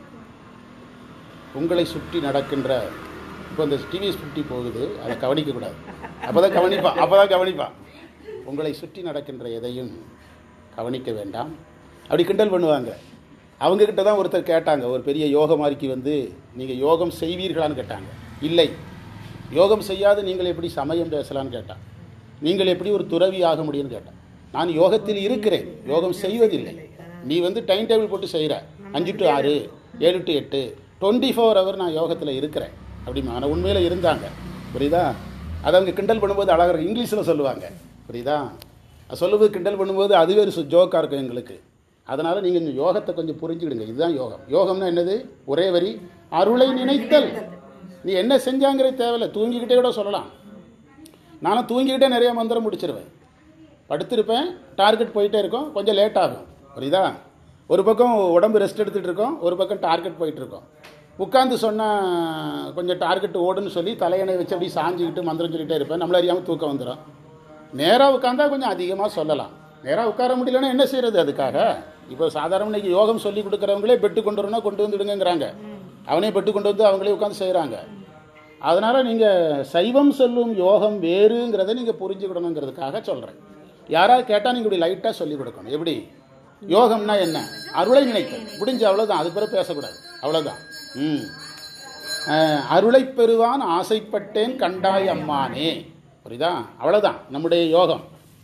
உங்களை சுற்றி நடக்கின்ற இப்போ இந்த டிவி சுற்றி போகுது அதை கவனிக்கக்கூடாது அப்போ தான் கவனிப்பான் அப்போ தான் கவனிப்பான் உங்களை சுற்றி நடக்கின்ற எதையும் கவனிக்க வேண்டாம் அப்படி கிண்டல் பண்ணுவாங்க அவங்கக்கிட்ட தான் ஒருத்தர் கேட்டாங்க ஒரு பெரிய யோகமாரிக்கு வந்து நீங்கள் யோகம் செய்வீர்களான்னு கேட்டாங்க இல்லை யோகம் செய்யாது நீங்கள் எப்படி சமயம் பேசலான்னு கேட்டான் நீங்கள் எப்படி ஒரு துறவி ஆக முடியும்னு கேட்டான் நான் யோகத்தில் இருக்கிறேன் யோகம் செய்வதில்லை நீ வந்து டைம் டேபிள் போட்டு செய்கிற அஞ்சு டு ஆறு ஏழு டு எட்டு டுவெண்ட்டி ஃபோர் ஹவர் நான் யோகத்தில் இருக்கிறேன் அப்படிமா ஆனால் உண்மையில் இருந்தாங்க புரியுதா அதை அவங்க கிண்டல் பண்ணும்போது அழகாக இங்கிலீஷில் சொல்லுவாங்க புரியுதா அது சொல்லும்போது கிண்டல் பண்ணும்போது அதுவே ஒரு ஜோக்காக இருக்கும் எங்களுக்கு அதனால் நீங்கள் இந்த யோகத்தை கொஞ்சம் புரிஞ்சுக்கிடுங்க இதுதான் யோகம் யோகம்னா என்னது ஒரே வரி அருளை நினைத்தல் நீ என்ன செஞ்சாங்கிறது தேவையில்லை தூங்கிக்கிட்டே கூட சொல்லலாம் நானும் தூங்கிக்கிட்டே நிறைய மந்திரம் முடிச்சிருவேன் படுத்திருப்பேன் டார்கெட் போயிட்டே இருக்கும் கொஞ்சம் லேட் ஆகும் புரியுதா ஒரு பக்கம் உடம்பு ரெஸ்ட் எடுத்துகிட்டு இருக்கோம் ஒரு பக்கம் டார்கெட் போயிட்டு இருக்கோம் உட்காந்து சொன்னால் கொஞ்சம் டார்கெட் ஓடுன்னு சொல்லி தலையணை வச்சு அப்படி சாஞ்சிக்கிட்டு மந்திரம் சொல்லிகிட்டே இருப்பேன் நம்மள அறியாமல் தூக்கம் வந்துடும் நேராக உட்காந்தா கொஞ்சம் அதிகமாக சொல்லலாம் நேராக உட்கார முடியலன்னா என்ன செய்கிறது அதுக்காக இப்போ சாதாரண இன்னைக்கு யோகம் சொல்லி கொடுக்குறவங்களே பெட்டு கொண்டு வரணும் கொண்டு வந்துடுங்கிறாங்க அவனே பெட்டு கொண்டு வந்து அவங்களே உட்காந்து செய்கிறாங்க அதனால் நீங்கள் சைவம் சொல்லும் யோகம் வேறுங்கிறத நீங்கள் புரிஞ்சுக்கிடணுங்கிறதுக்காக சொல்கிறேன் யாராவது கேட்டால் நீங்கள் இப்படி லைட்டாக சொல்லிக் கொடுக்கணும் எப்படி யோகம்னா என்ன அருளை நினைத்தல் முடிஞ்சு அவ்வளோதான் அது பிறகு பேசக்கூடாது அவ்வளோதான் ம் அஹ், அருளைப் பெறுவான் ஆசைப்பட்டேன் கண்டாய் அம்மானே புரியுதா அவ்வளோதான் நம்முடைய யோகம்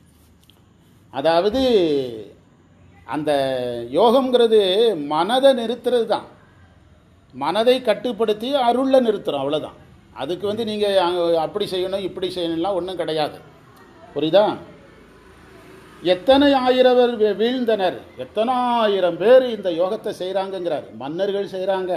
அதாவது அந்த யோகம்ங்கிறது மனதை நிறுத்துறது தான் மனதை கட்டுப்படுத்தி அருளில் நிறுத்துறோம் அவ்வளோதான் அதுக்கு வந்து நீங்கள் அப்படி செய்யணும் இப்படி செய்யணும்லாம் ஒன்றும் கிடையாது புரியுதா எத்தனை ஆயிரம் பேர் வீ- வீழ்ந்தனர் எத்தனை ஆயிரம் பேர் இந்த யோகத்தை செய்கிறாங்கங்கிறார் மன்னர்கள் செய்கிறாங்க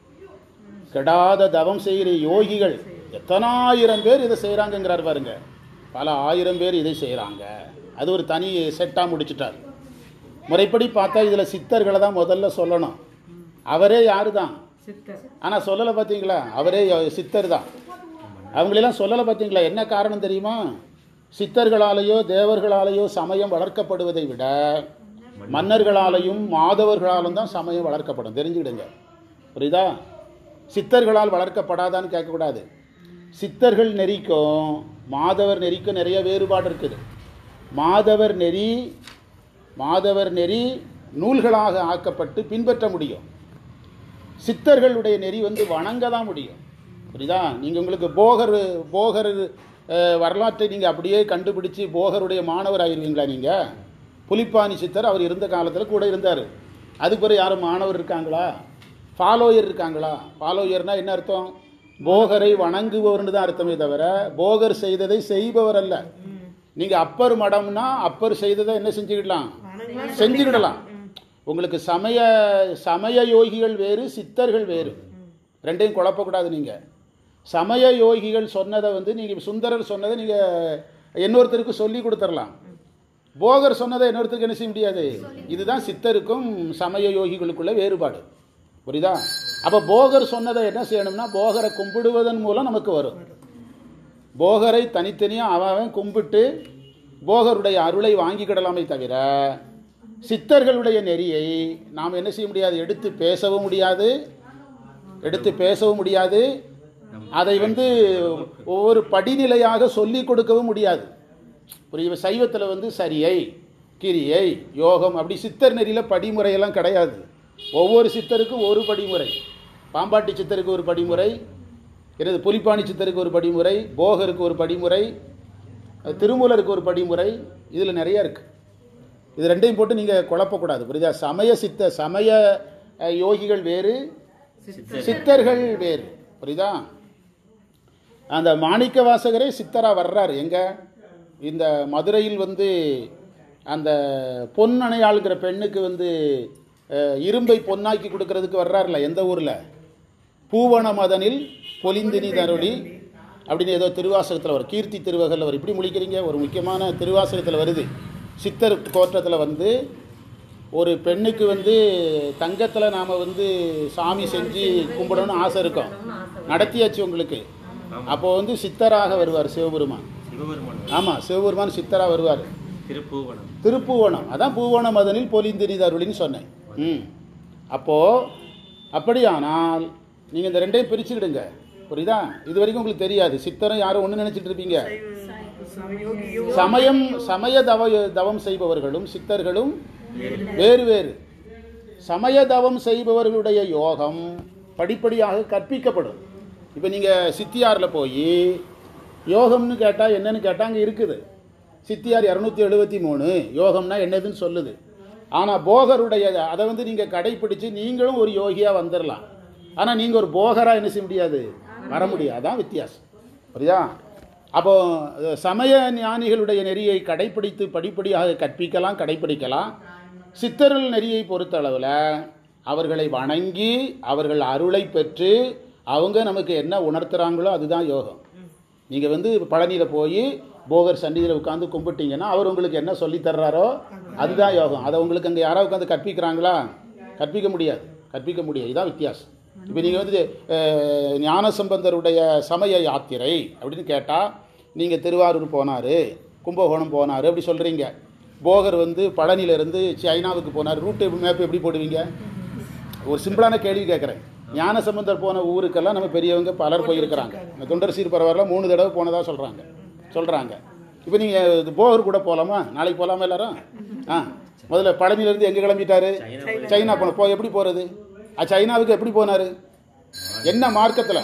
கெடாத தவம் செய்கிற யோகிகள் எத்தனாயிரம் பேர் இதை செய்கிறாங்கங்கிறார் பாருங்க பல ஆயிரம் பேர் இதை செய்கிறாங்க அது ஒரு தனி செட்டாக முடிச்சிட்டார் முறைப்படி பார்த்தா இதில் சித்தர்களை தான் முதல்ல சொல்லணும் அவரே யாரு தான் சித்தர் ஆனால் சொல்லலை பார்த்தீங்களா அவரே சித்தர் தான் அவங்களெல்லாம் சொல்லலை பார்த்தீங்களா என்ன காரணம் தெரியுமா சித்தர்களாலேயோ தேவர்களாலேயோ சமயம் வளர்க்கப்படுவதை விட மன்னர்களாலேயும் மாதவர்களாலும் தான் சமயம் வளர்க்கப்படும் தெரிஞ்சுக்கிடுங்க புரியுதா சித்தர்களால் வளர்க்கப்படாதான்னு கேட்கக்கூடாது சித்தர்கள் நெறிக்கும் மாதவர் நெறிக்கும் நிறைய வேறுபாடு இருக்குது மாதவர் நெறி மாதவர் நெறி நூல்களாக ஆக்கப்பட்டு பின்பற்ற முடியும் சித்தர்களுடைய நெறி வந்து வணங்க தான் முடியும் புரியுதா நீங்கள் உங்களுக்கு போகர் போகர் அஹ், வரலாற்றை நீங்கள் அப்படியே கண்டுபிடிச்சு போகருடைய மாணவர் ஆயிருவீங்களா நீங்கள் புலிப்பாணி சித்தர் அவர் இருந்த காலத்தில் கூட இருந்தார் அதுக்கு பிறகு யாரும் மாணவர் இருக்காங்களா ஃபாலோயர் இருக்காங்களா ஃபாலோயர்னா என்ன அர்த்தம் போகரை வணங்குபவர்னு தான் அர்த்தமே தவிர போகர் செய்ததை செய்பவர் அல்ல நீங்கள் அப்பர் மடம்னா அப்பர் செய்ததை என்ன செஞ்சுக்கிடலாம் செஞ்சுக்கிடலாம் உங்களுக்கு சமய சமய யோகிகள் வேறு சித்தர்கள் வேறு ரெண்டையும் குழப்பக்கூடாது நீங்கள் சமய யோகிகள் சொன்னதை வந்து நீங்கள் சுந்தரர் சொன்னதை நீங்கள் இன்னொருத்தருக்கு சொல்லி கொடுத்துடலாம் போகர் சொன்னதை இன்னொருத்தருக்கு என்ன செய்ய முடியாது இதுதான் சித்தருக்கும் சமய யோகிகளுக்குள்ள வேறுபாடு புரியுதா அப்போ போகர் சொன்னதை என்ன செய்யணும்னா போகரை கும்பிடுவதன் மூலம் நமக்கு வரும் போகரை தனித்தனியாக அவன் அவன் கும்பிட்டு போகருடைய அருளை வாங்கிக்கிடலாமே தவிர சித்தர்களுடைய நெறியை நாம் என்ன செய்ய முடியாது எடுத்து பேசவும் முடியாது எடுத்து பேசவும் முடியாது அதை வந்து ஒவ்வொரு படிநிலையாக சொல்லிக் கொடுக்கவும் முடியாது புரிய சைவத்தில் வந்து சரியை கிரியை யோகம் அப்படி சித்தர் நெறியில் படிமுறையெல்லாம் கிடையாது ஒவ்வொரு சித்தருக்கும் ஒரு படிமுறை பாம்பாட்டி சித்தருக்கு ஒரு படிமுறை எனது புலிப்பாணி சித்தருக்கு ஒரு படிமுறை போகருக்கு ஒரு படிமுறை திருமூலருக்கு ஒரு படிமுறை இதில் நிறைய இருக்குது இது ரெண்டையும் போட்டு நீங்கள் குழப்பக்கூடாது புரியுதா சமய சித்த சமய அஹ், யோகிகள் வேறு சித்தர்கள் வேறு புரியுதா அந்த மாணிக்க வாசகரே சித்தரா வர்றாரு எங்க இந்த மதுரையில் வந்து அந்த பொன்னணையாளுங்கிற பெண்ணுக்கு வந்து அஹ், இரும்பை பொன்னாக்கி கொடுக்கறதுக்கு வர்றாருல எந்த ஊரில் பூவன மதனில் பொலிந்தினி தருளி அப்படின்னு ஏதோ திருவாசகத்தில் வரும் கீர்த்தி திருவகல்ல வரும் இப்படி முழிக்கிறீங்க ஒரு முக்கியமான திருவாசகத்தில் வருது சித்தர் கோற்றத்தில் வந்து ஒரு பெண்ணுக்கு வந்து தங்கத்தில் நாம் வந்து சாமி செஞ்சு கும்பிடணும்னு ஆசை இருக்கும் நடத்தியாச்சு உங்களுக்கு அப்போ வந்து சித்தராக வருவார் சிவபெருமான் சிவபெருமான் ஆமாம் சிவபெருமான் சித்தராக வருவார் திருப்பூவனம் திருப்பூவனம் அதான் பூவன மதனில் பொலிந்தினி தருளின்னு சொன்னேன் ம் அப்போது அப்படியானால் நீங்கள் இந்த ரெண்டையும் பிரிச்சுக்கிடுங்க புரியுதா இது வரைக்கும் உங்களுக்கு தெரியாது சித்தரும் யாரும் ஒன்று நினச்சிட்டு இருப்பீங்க யோகியும் சமயம் சமய தவ தவம் செய்பவர்களும் சித்தர்களும் வேறு வேறு சமய தவம் செய்பவர்களுடைய யோகம் படிப்படியாக கற்பிக்கப்படும் இப்போ நீங்கள் சித்தியாரில் போய் யோகம்னு கேட்டால் என்னன்னு கேட்டால் அங்கே இருக்குது சித்தியார் இரநூத்தி எழுபத்தி மூணு யோகம்னா என்னதுன்னு சொல்லுது ஆனால் போகருடைய அதை வந்து நீங்கள் கடைப்பிடிச்சு நீங்களும் ஒரு யோகியாக வந்துடலாம் ஆனால் நீங்கள் ஒரு போகராக என்ன செய்ய முடியாது வர முடியாது அதான் வித்தியாசம் புரியுதா அப்போ அஹ், சமய ஞானிகளுடைய நெறியை கடைப்பிடித்து படிப்படியாக கற்பிக்கலாம் கடைப்பிடிக்கலாம் சித்தர்கள் நெறியை பொறுத்தளவில் அவர்களை வணங்கி அவர்கள் அருளை பெற்று அவங்க நமக்கு என்ன உணர்த்துறாங்களோ அதுதான் யோகம் நீங்கள் வந்து பழனியில் போய் போகர் சந்நிதியில் உட்காந்து கும்பிட்டீங்கன்னா அவர் உங்களுக்கு என்ன சொல்லித் தர்றாரோ அதுதான் யோகம் அதை உங்களுக்கு அங்கே யாராவது உட்காந்து கற்பிக்கிறாங்களா கற்பிக்க முடியாது கற்பிக்க முடியாது இதான் வித்தியாசம் இப்போ நீங்கள் வந்து அஹ், ஞானசம்பந்தருடைய சமய யாத்திரை அப்படின்னு கேட்டால் நீங்கள் திருவாரூர் போனார் கும்பகோணம் போனார் அப்படி சொல்கிறீங்க போகர் வந்து பழனியிலேருந்து சைனாவுக்கு போனார் ரூட் மேப் எப்படி போடுவீங்க ஒரு சிம்பிளான கேள்வி கேட்குறேன் ஞானசம்பந்தர் போன ஊருக்கெல்லாம் நம்ம பெரியவங்க பலர் போயிருக்கிறாங்க இந்த தொண்டர் சீர் பரவாயில்ல மூணு தடவை போனதாக சொல்கிறாங்க சொல்கிறாங்க இப்போ நீங்கள் போகர் கூட போகலாமா நாளைக்கு போகலாமா எல்லாரும் ஆ முதல்ல பழனியிலேருந்து எங்கே கிளம்பிட்டாரு சைனா போன போ எப்படி போகிறது சைனாவுக்கு எப்படி போனார் என்ன மார்க்கத்தில்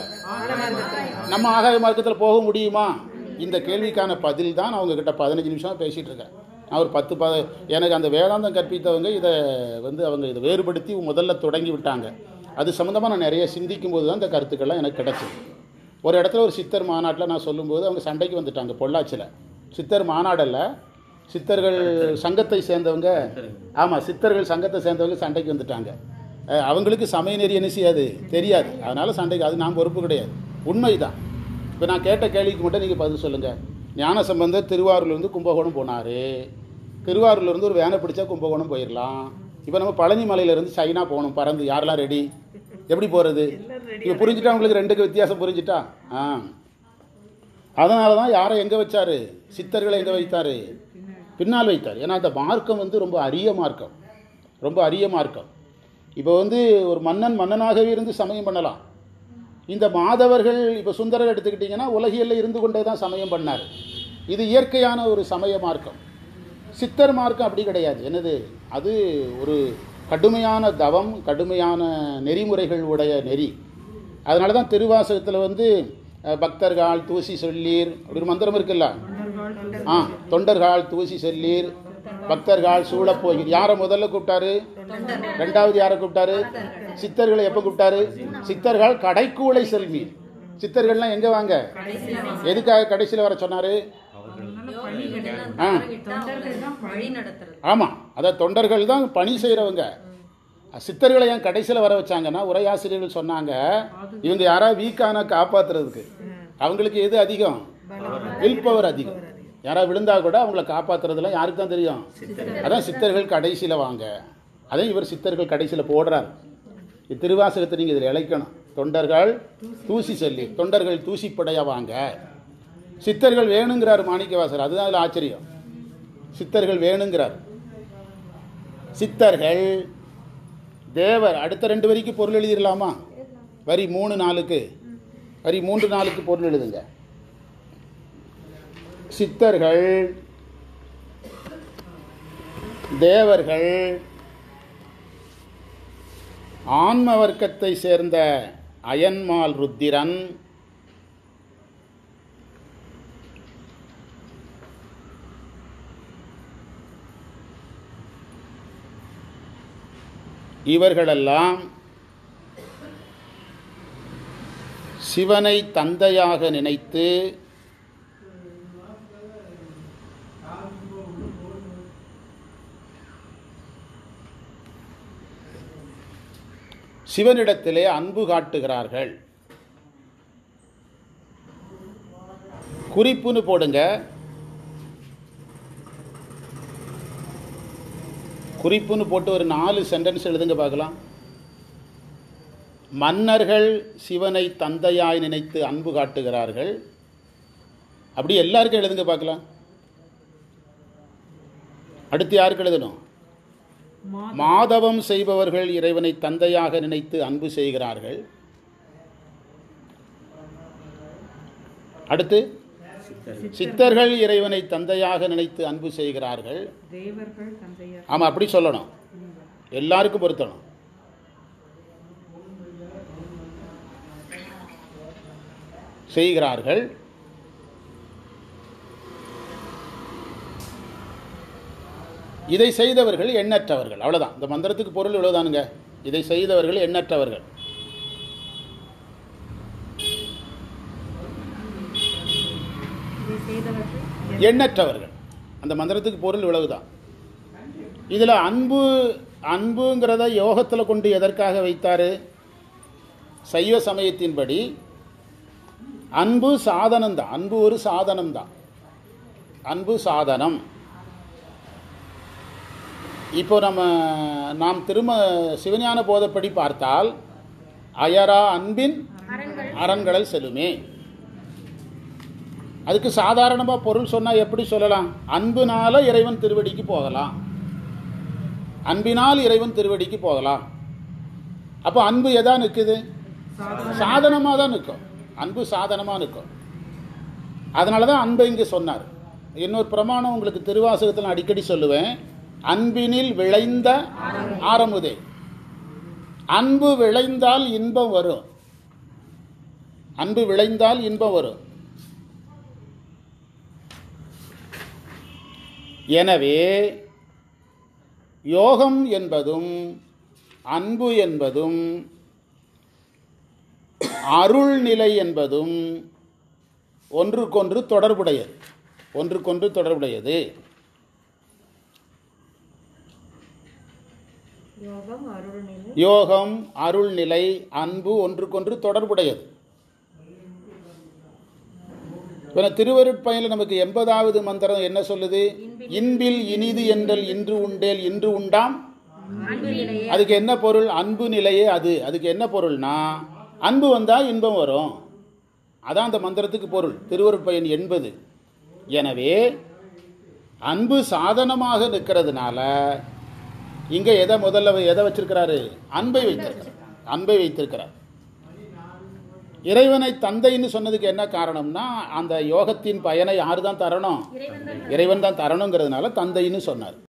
நம்ம ஆகாய மார்க்கத்தில் போக முடியுமா இந்த கேள்விக்கான பதில் தான் அவங்க கிட்ட பதினஞ்சு நிமிஷம் பேசிகிட்டு இருக்கேன் நான் ஒரு பத்து ப எனக்கு அந்த வேதாந்தம் கற்பித்தவங்க இதை வந்து அவங்க இதை வேறுபடுத்தி முதல்ல தொடங்கி விட்டாங்க அது சம்மந்தமாக நான் நிறைய சிந்திக்கும் போது தான் இந்த கருத்துக்கள்லாம் எனக்கு கிடச்சிது ஒரு இடத்துல ஒரு சித்தர் மாநாட்டில் நான் சொல்லும்போது அவங்க சண்டைக்கு வந்துட்டாங்க பொள்ளாச்சியில் சித்தர் மாநாடல்ல சித்தர்கள் சங்கத்தை சேர்ந்தவங்க ஆமாம் சித்தர்கள் சங்கத்தை சேர்ந்தவங்க சண்டைக்கு வந்துட்டாங்க அஹ் அவங்களுக்கு சமய நெறி என்ன செய்யாது தெரியாது அதனால் சண்டைக்கு அது நான் பொறுப்பு கிடையாது உண்மைதான் இப்போ நான் கேட்ட கேள்விக்கு மட்டும் நீங்கள் பதில் சொல்லுங்கள் ஞானசம்பந்தர் திருவாரூர்லேருந்து கும்பகோணம் போனார் திருவாரூர்லேருந்து ஒரு வேனை பிடிச்சா கும்பகோணம் போயிடலாம் இப்போ நம்ம பழனி மலையிலேருந்து சைனா போகணும் பறந்து யாரெல்லாம் ரெடி எப்படி போகிறது இப்போ புரிஞ்சுட்டா உங்களுக்கு ரெண்டுக்கு வித்தியாசம் புரிஞ்சுட்டா ஆ அதனால தான் யாரை எங்கே வச்சாரு சித்தர்களை எங்கே வைத்தாரு பின்னால் வைத்தார் ஏன்னா அந்த மார்க்கம் வந்து ரொம்ப அரிய மார்க்கம் ரொம்ப அரிய மார்க்கம் இப்போ வந்து ஒரு மன்னன் மன்னனாகவே இருந்து சமயம் பண்ணலாம் இந்த மாதவர்கள் இப்போ சுந்தரர் எடுத்துக்கிட்டிங்கன்னா உலகியல்ல இருந்து கொண்டே தான் சமயம் பண்ணார் இது இயற்கையான ஒரு சமய மார்க்கம் சித்தர் மார்க்கம் அப்படி கிடையாது என்னது அது ஒரு கடுமையான தவம் கடுமையான நெறிமுறைகள் உடைய நெறி அதனால தான் திருவாசகத்தில் வந்து அஹ், பக்தர்கள் தூசி சொல்லீர் அப்படி ஒரு மந்திரம் இருக்குல்ல ஆ தொண்டர்கள் தூசி செல்லீர் பக்தர்கள் சூழப் போகிறீர் யாரை முதல்ல கூப்பிட்டாரு ரெண்டாவது யாரை கூப்பிட்டாரு சித்தர்களை எப்போ கூப்பிட்டாரு சித்தர்கள் கடைக்கூளை செல்வீர் சித்தர்கள்லாம் எங்கே வாங்க எதுக்காக கடைசியில் வர சொன்னாரு ஆ. வழி நடத்துறது ஆமாம் அதான் தொண்டர்கள் தான் பணி செய்கிறவங்க சித்தர்களை ஏன் கடைசியில் வர வச்சாங்கன்னா உரையாசிரியர்கள் சொன்னாங்க இவங்க யாராவது வீக்கானா காப்பாத்துறதுக்கு அவங்களுக்கு எது அதிகம் வில் பவர் அதிகம் யாராவது விழுந்தா கூட அவங்கள காப்பாத்துறதுலாம் யாருக்கு தான் தெரியும் அதான் சித்தர்கள் கடைசியில் வாங்க அதான் இவர் சித்தர்கள் கடைசியில் போடுறார் இது திருவாசகத்தை நீங்கள் இதில் இழைக்கணும் தொண்டர்கள் தூசி சொல்லி தொண்டர்கள் தூசிப்படையா வாங்க சித்தர்கள் வேணுங்கிறார் மாணிக்கவாசர் அதுதான் அதில் ஆச்சரியம் சித்தர்கள் வேணுங்கிறார் சித்தர்கள் தேவர் அடுத்த ரெண்டு வரிக்கு பொருள் எழுதிடலாமா வரி மூணு நாலுக்கு வரி மூன்று நாளுக்கு பொருள் எழுதுங்க சித்தர்கள் தேவர்கள் ஆன்ம வர்க்கத்தை சேர்ந்த அயன்மால் ருத்திரன் இவர்களெல்லாம் சிவனை தந்தையாக நினைத்து சிவனிடத்திலே அன்பு காட்டுகிறார்கள் குறிப்புன்னு போடுங்க குறிப்புன்னு போட்டு ஒரு நாலு சென்டென்ஸ் எழுதுங்க பார்க்கலாம் மன்னர்கள் சிவனை தந்தையாய் நினைத்து அன்பு காட்டுகிறார்கள் அப்படி எல்லாருக்கும் எழுதுங்க பார்க்கலாம் அடுத்து யாருக்கு எழுதணும் மாதவம் செய்பவர்கள் இறைவனை தந்தையாக நினைத்து அன்பு செய்கிறார்கள் அடுத்து சித்தர்கள் இறைவனை தந்தையாக நினைத்து அன்பு செய்கிறார்கள் தேவர்கள் தந்தையார் ஆமாம் அப்படி சொல்லணும் எல்லாருக்கும் பொருத்தணும் செய்கிறார்கள் இதை செய்தவர்கள் எண்ணற்றவர்கள் அவ்வளவுதான் இந்த மந்திரத்துக்கு பொருள் இவ்வளவுதானுங்க இதை செய்தவர்கள் எண்ணற்றவர்கள் இதை செய்தவர்கள் எண்ணற்றவர்கள் அந்த மந்திரத்துக்கு பொருள் இவ்வளவுதான் இதில் அன்பு அன்புங்கிறத யோகத்தில் கொண்டு எதற்காக வைத்தார் சைவ சமயத்தின்படி அன்பு சாதனம் தான் அன்பு ஒரு சாதனம் தான் அன்பு சாதனம் இப்போ நம்ம நாம் திரும்ப சிவஞான போதப்படி பார்த்தால் அயரா அன்பின் அரண்களை செல்லுமே அதுக்கு சாதாரணமாக பொருள் சொன்னால் எப்படி சொல்லலாம் அன்புனால இறைவன் திருவடிக்கு போகலாம் அன்பினால் இறைவன் திருவடிக்கு போகலாம் அப்போ அன்பு எதா நிற்குது சாதனமாக தான் நிற்கும் அன்பு சாதனமாக நிற்கும் அதனால தான் அன்பை இங்கே சொன்னார் இன்னொரு பிரமாணம் உங்களுக்கு திருவாசகத்தில் நான் அடிக்கடி சொல்லுவேன் அன்பினில் விளைந்த ஆரமுதே அன்பு விளைந்தால் இன்பம் வரும் அன்பு விளைந்தால் இன்பம் வரும் எனவே யோகம் என்பதும் அன்பு என்பதும் அருள்நிலை என்பதும் ஒன்றுக்கொன்று தொடர்புடையது ஒன்றுக்கொன்று தொடர்புடையது யோகம் அருள்நிலை யோகம் அருள்நிலை அன்பு ஒன்றுக்கொன்று தொடர்புடையது இப்ப திருவருட்பயனில் நமக்கு எண்பதாவது மந்திரம் என்ன சொல்லுது இன்பில் இனிது என்றல் இன்று உண்டேல் இன்று உண்டாம் அன்பு நிலையே அதுக்கு என்ன பொருள் அன்பு நிலையே அது அதுக்கு என்ன பொருள்னா அன்பு வந்தால் இன்பம் வரும் அதான் அந்த மந்திரத்துக்கு பொருள் திருவருட்பயன் என்பது எனவே அன்பு சாதனமாக நிற்கிறதுனால இங்கே எதை முதல்ல எதை வச்சிருக்கிறாரு அன்பை வைத்திருக்கிறார் அன்பை வைத்திருக்கிறார் இறைவனை தந்தைன்னு சொன்னதுக்கு என்ன காரணம்னா அந்த யோகத்தின் பயனை யார் தான் தரணும் இறைவன் தான் தரணுங்கிறதுனால தந்தைன்னு சொன்னார்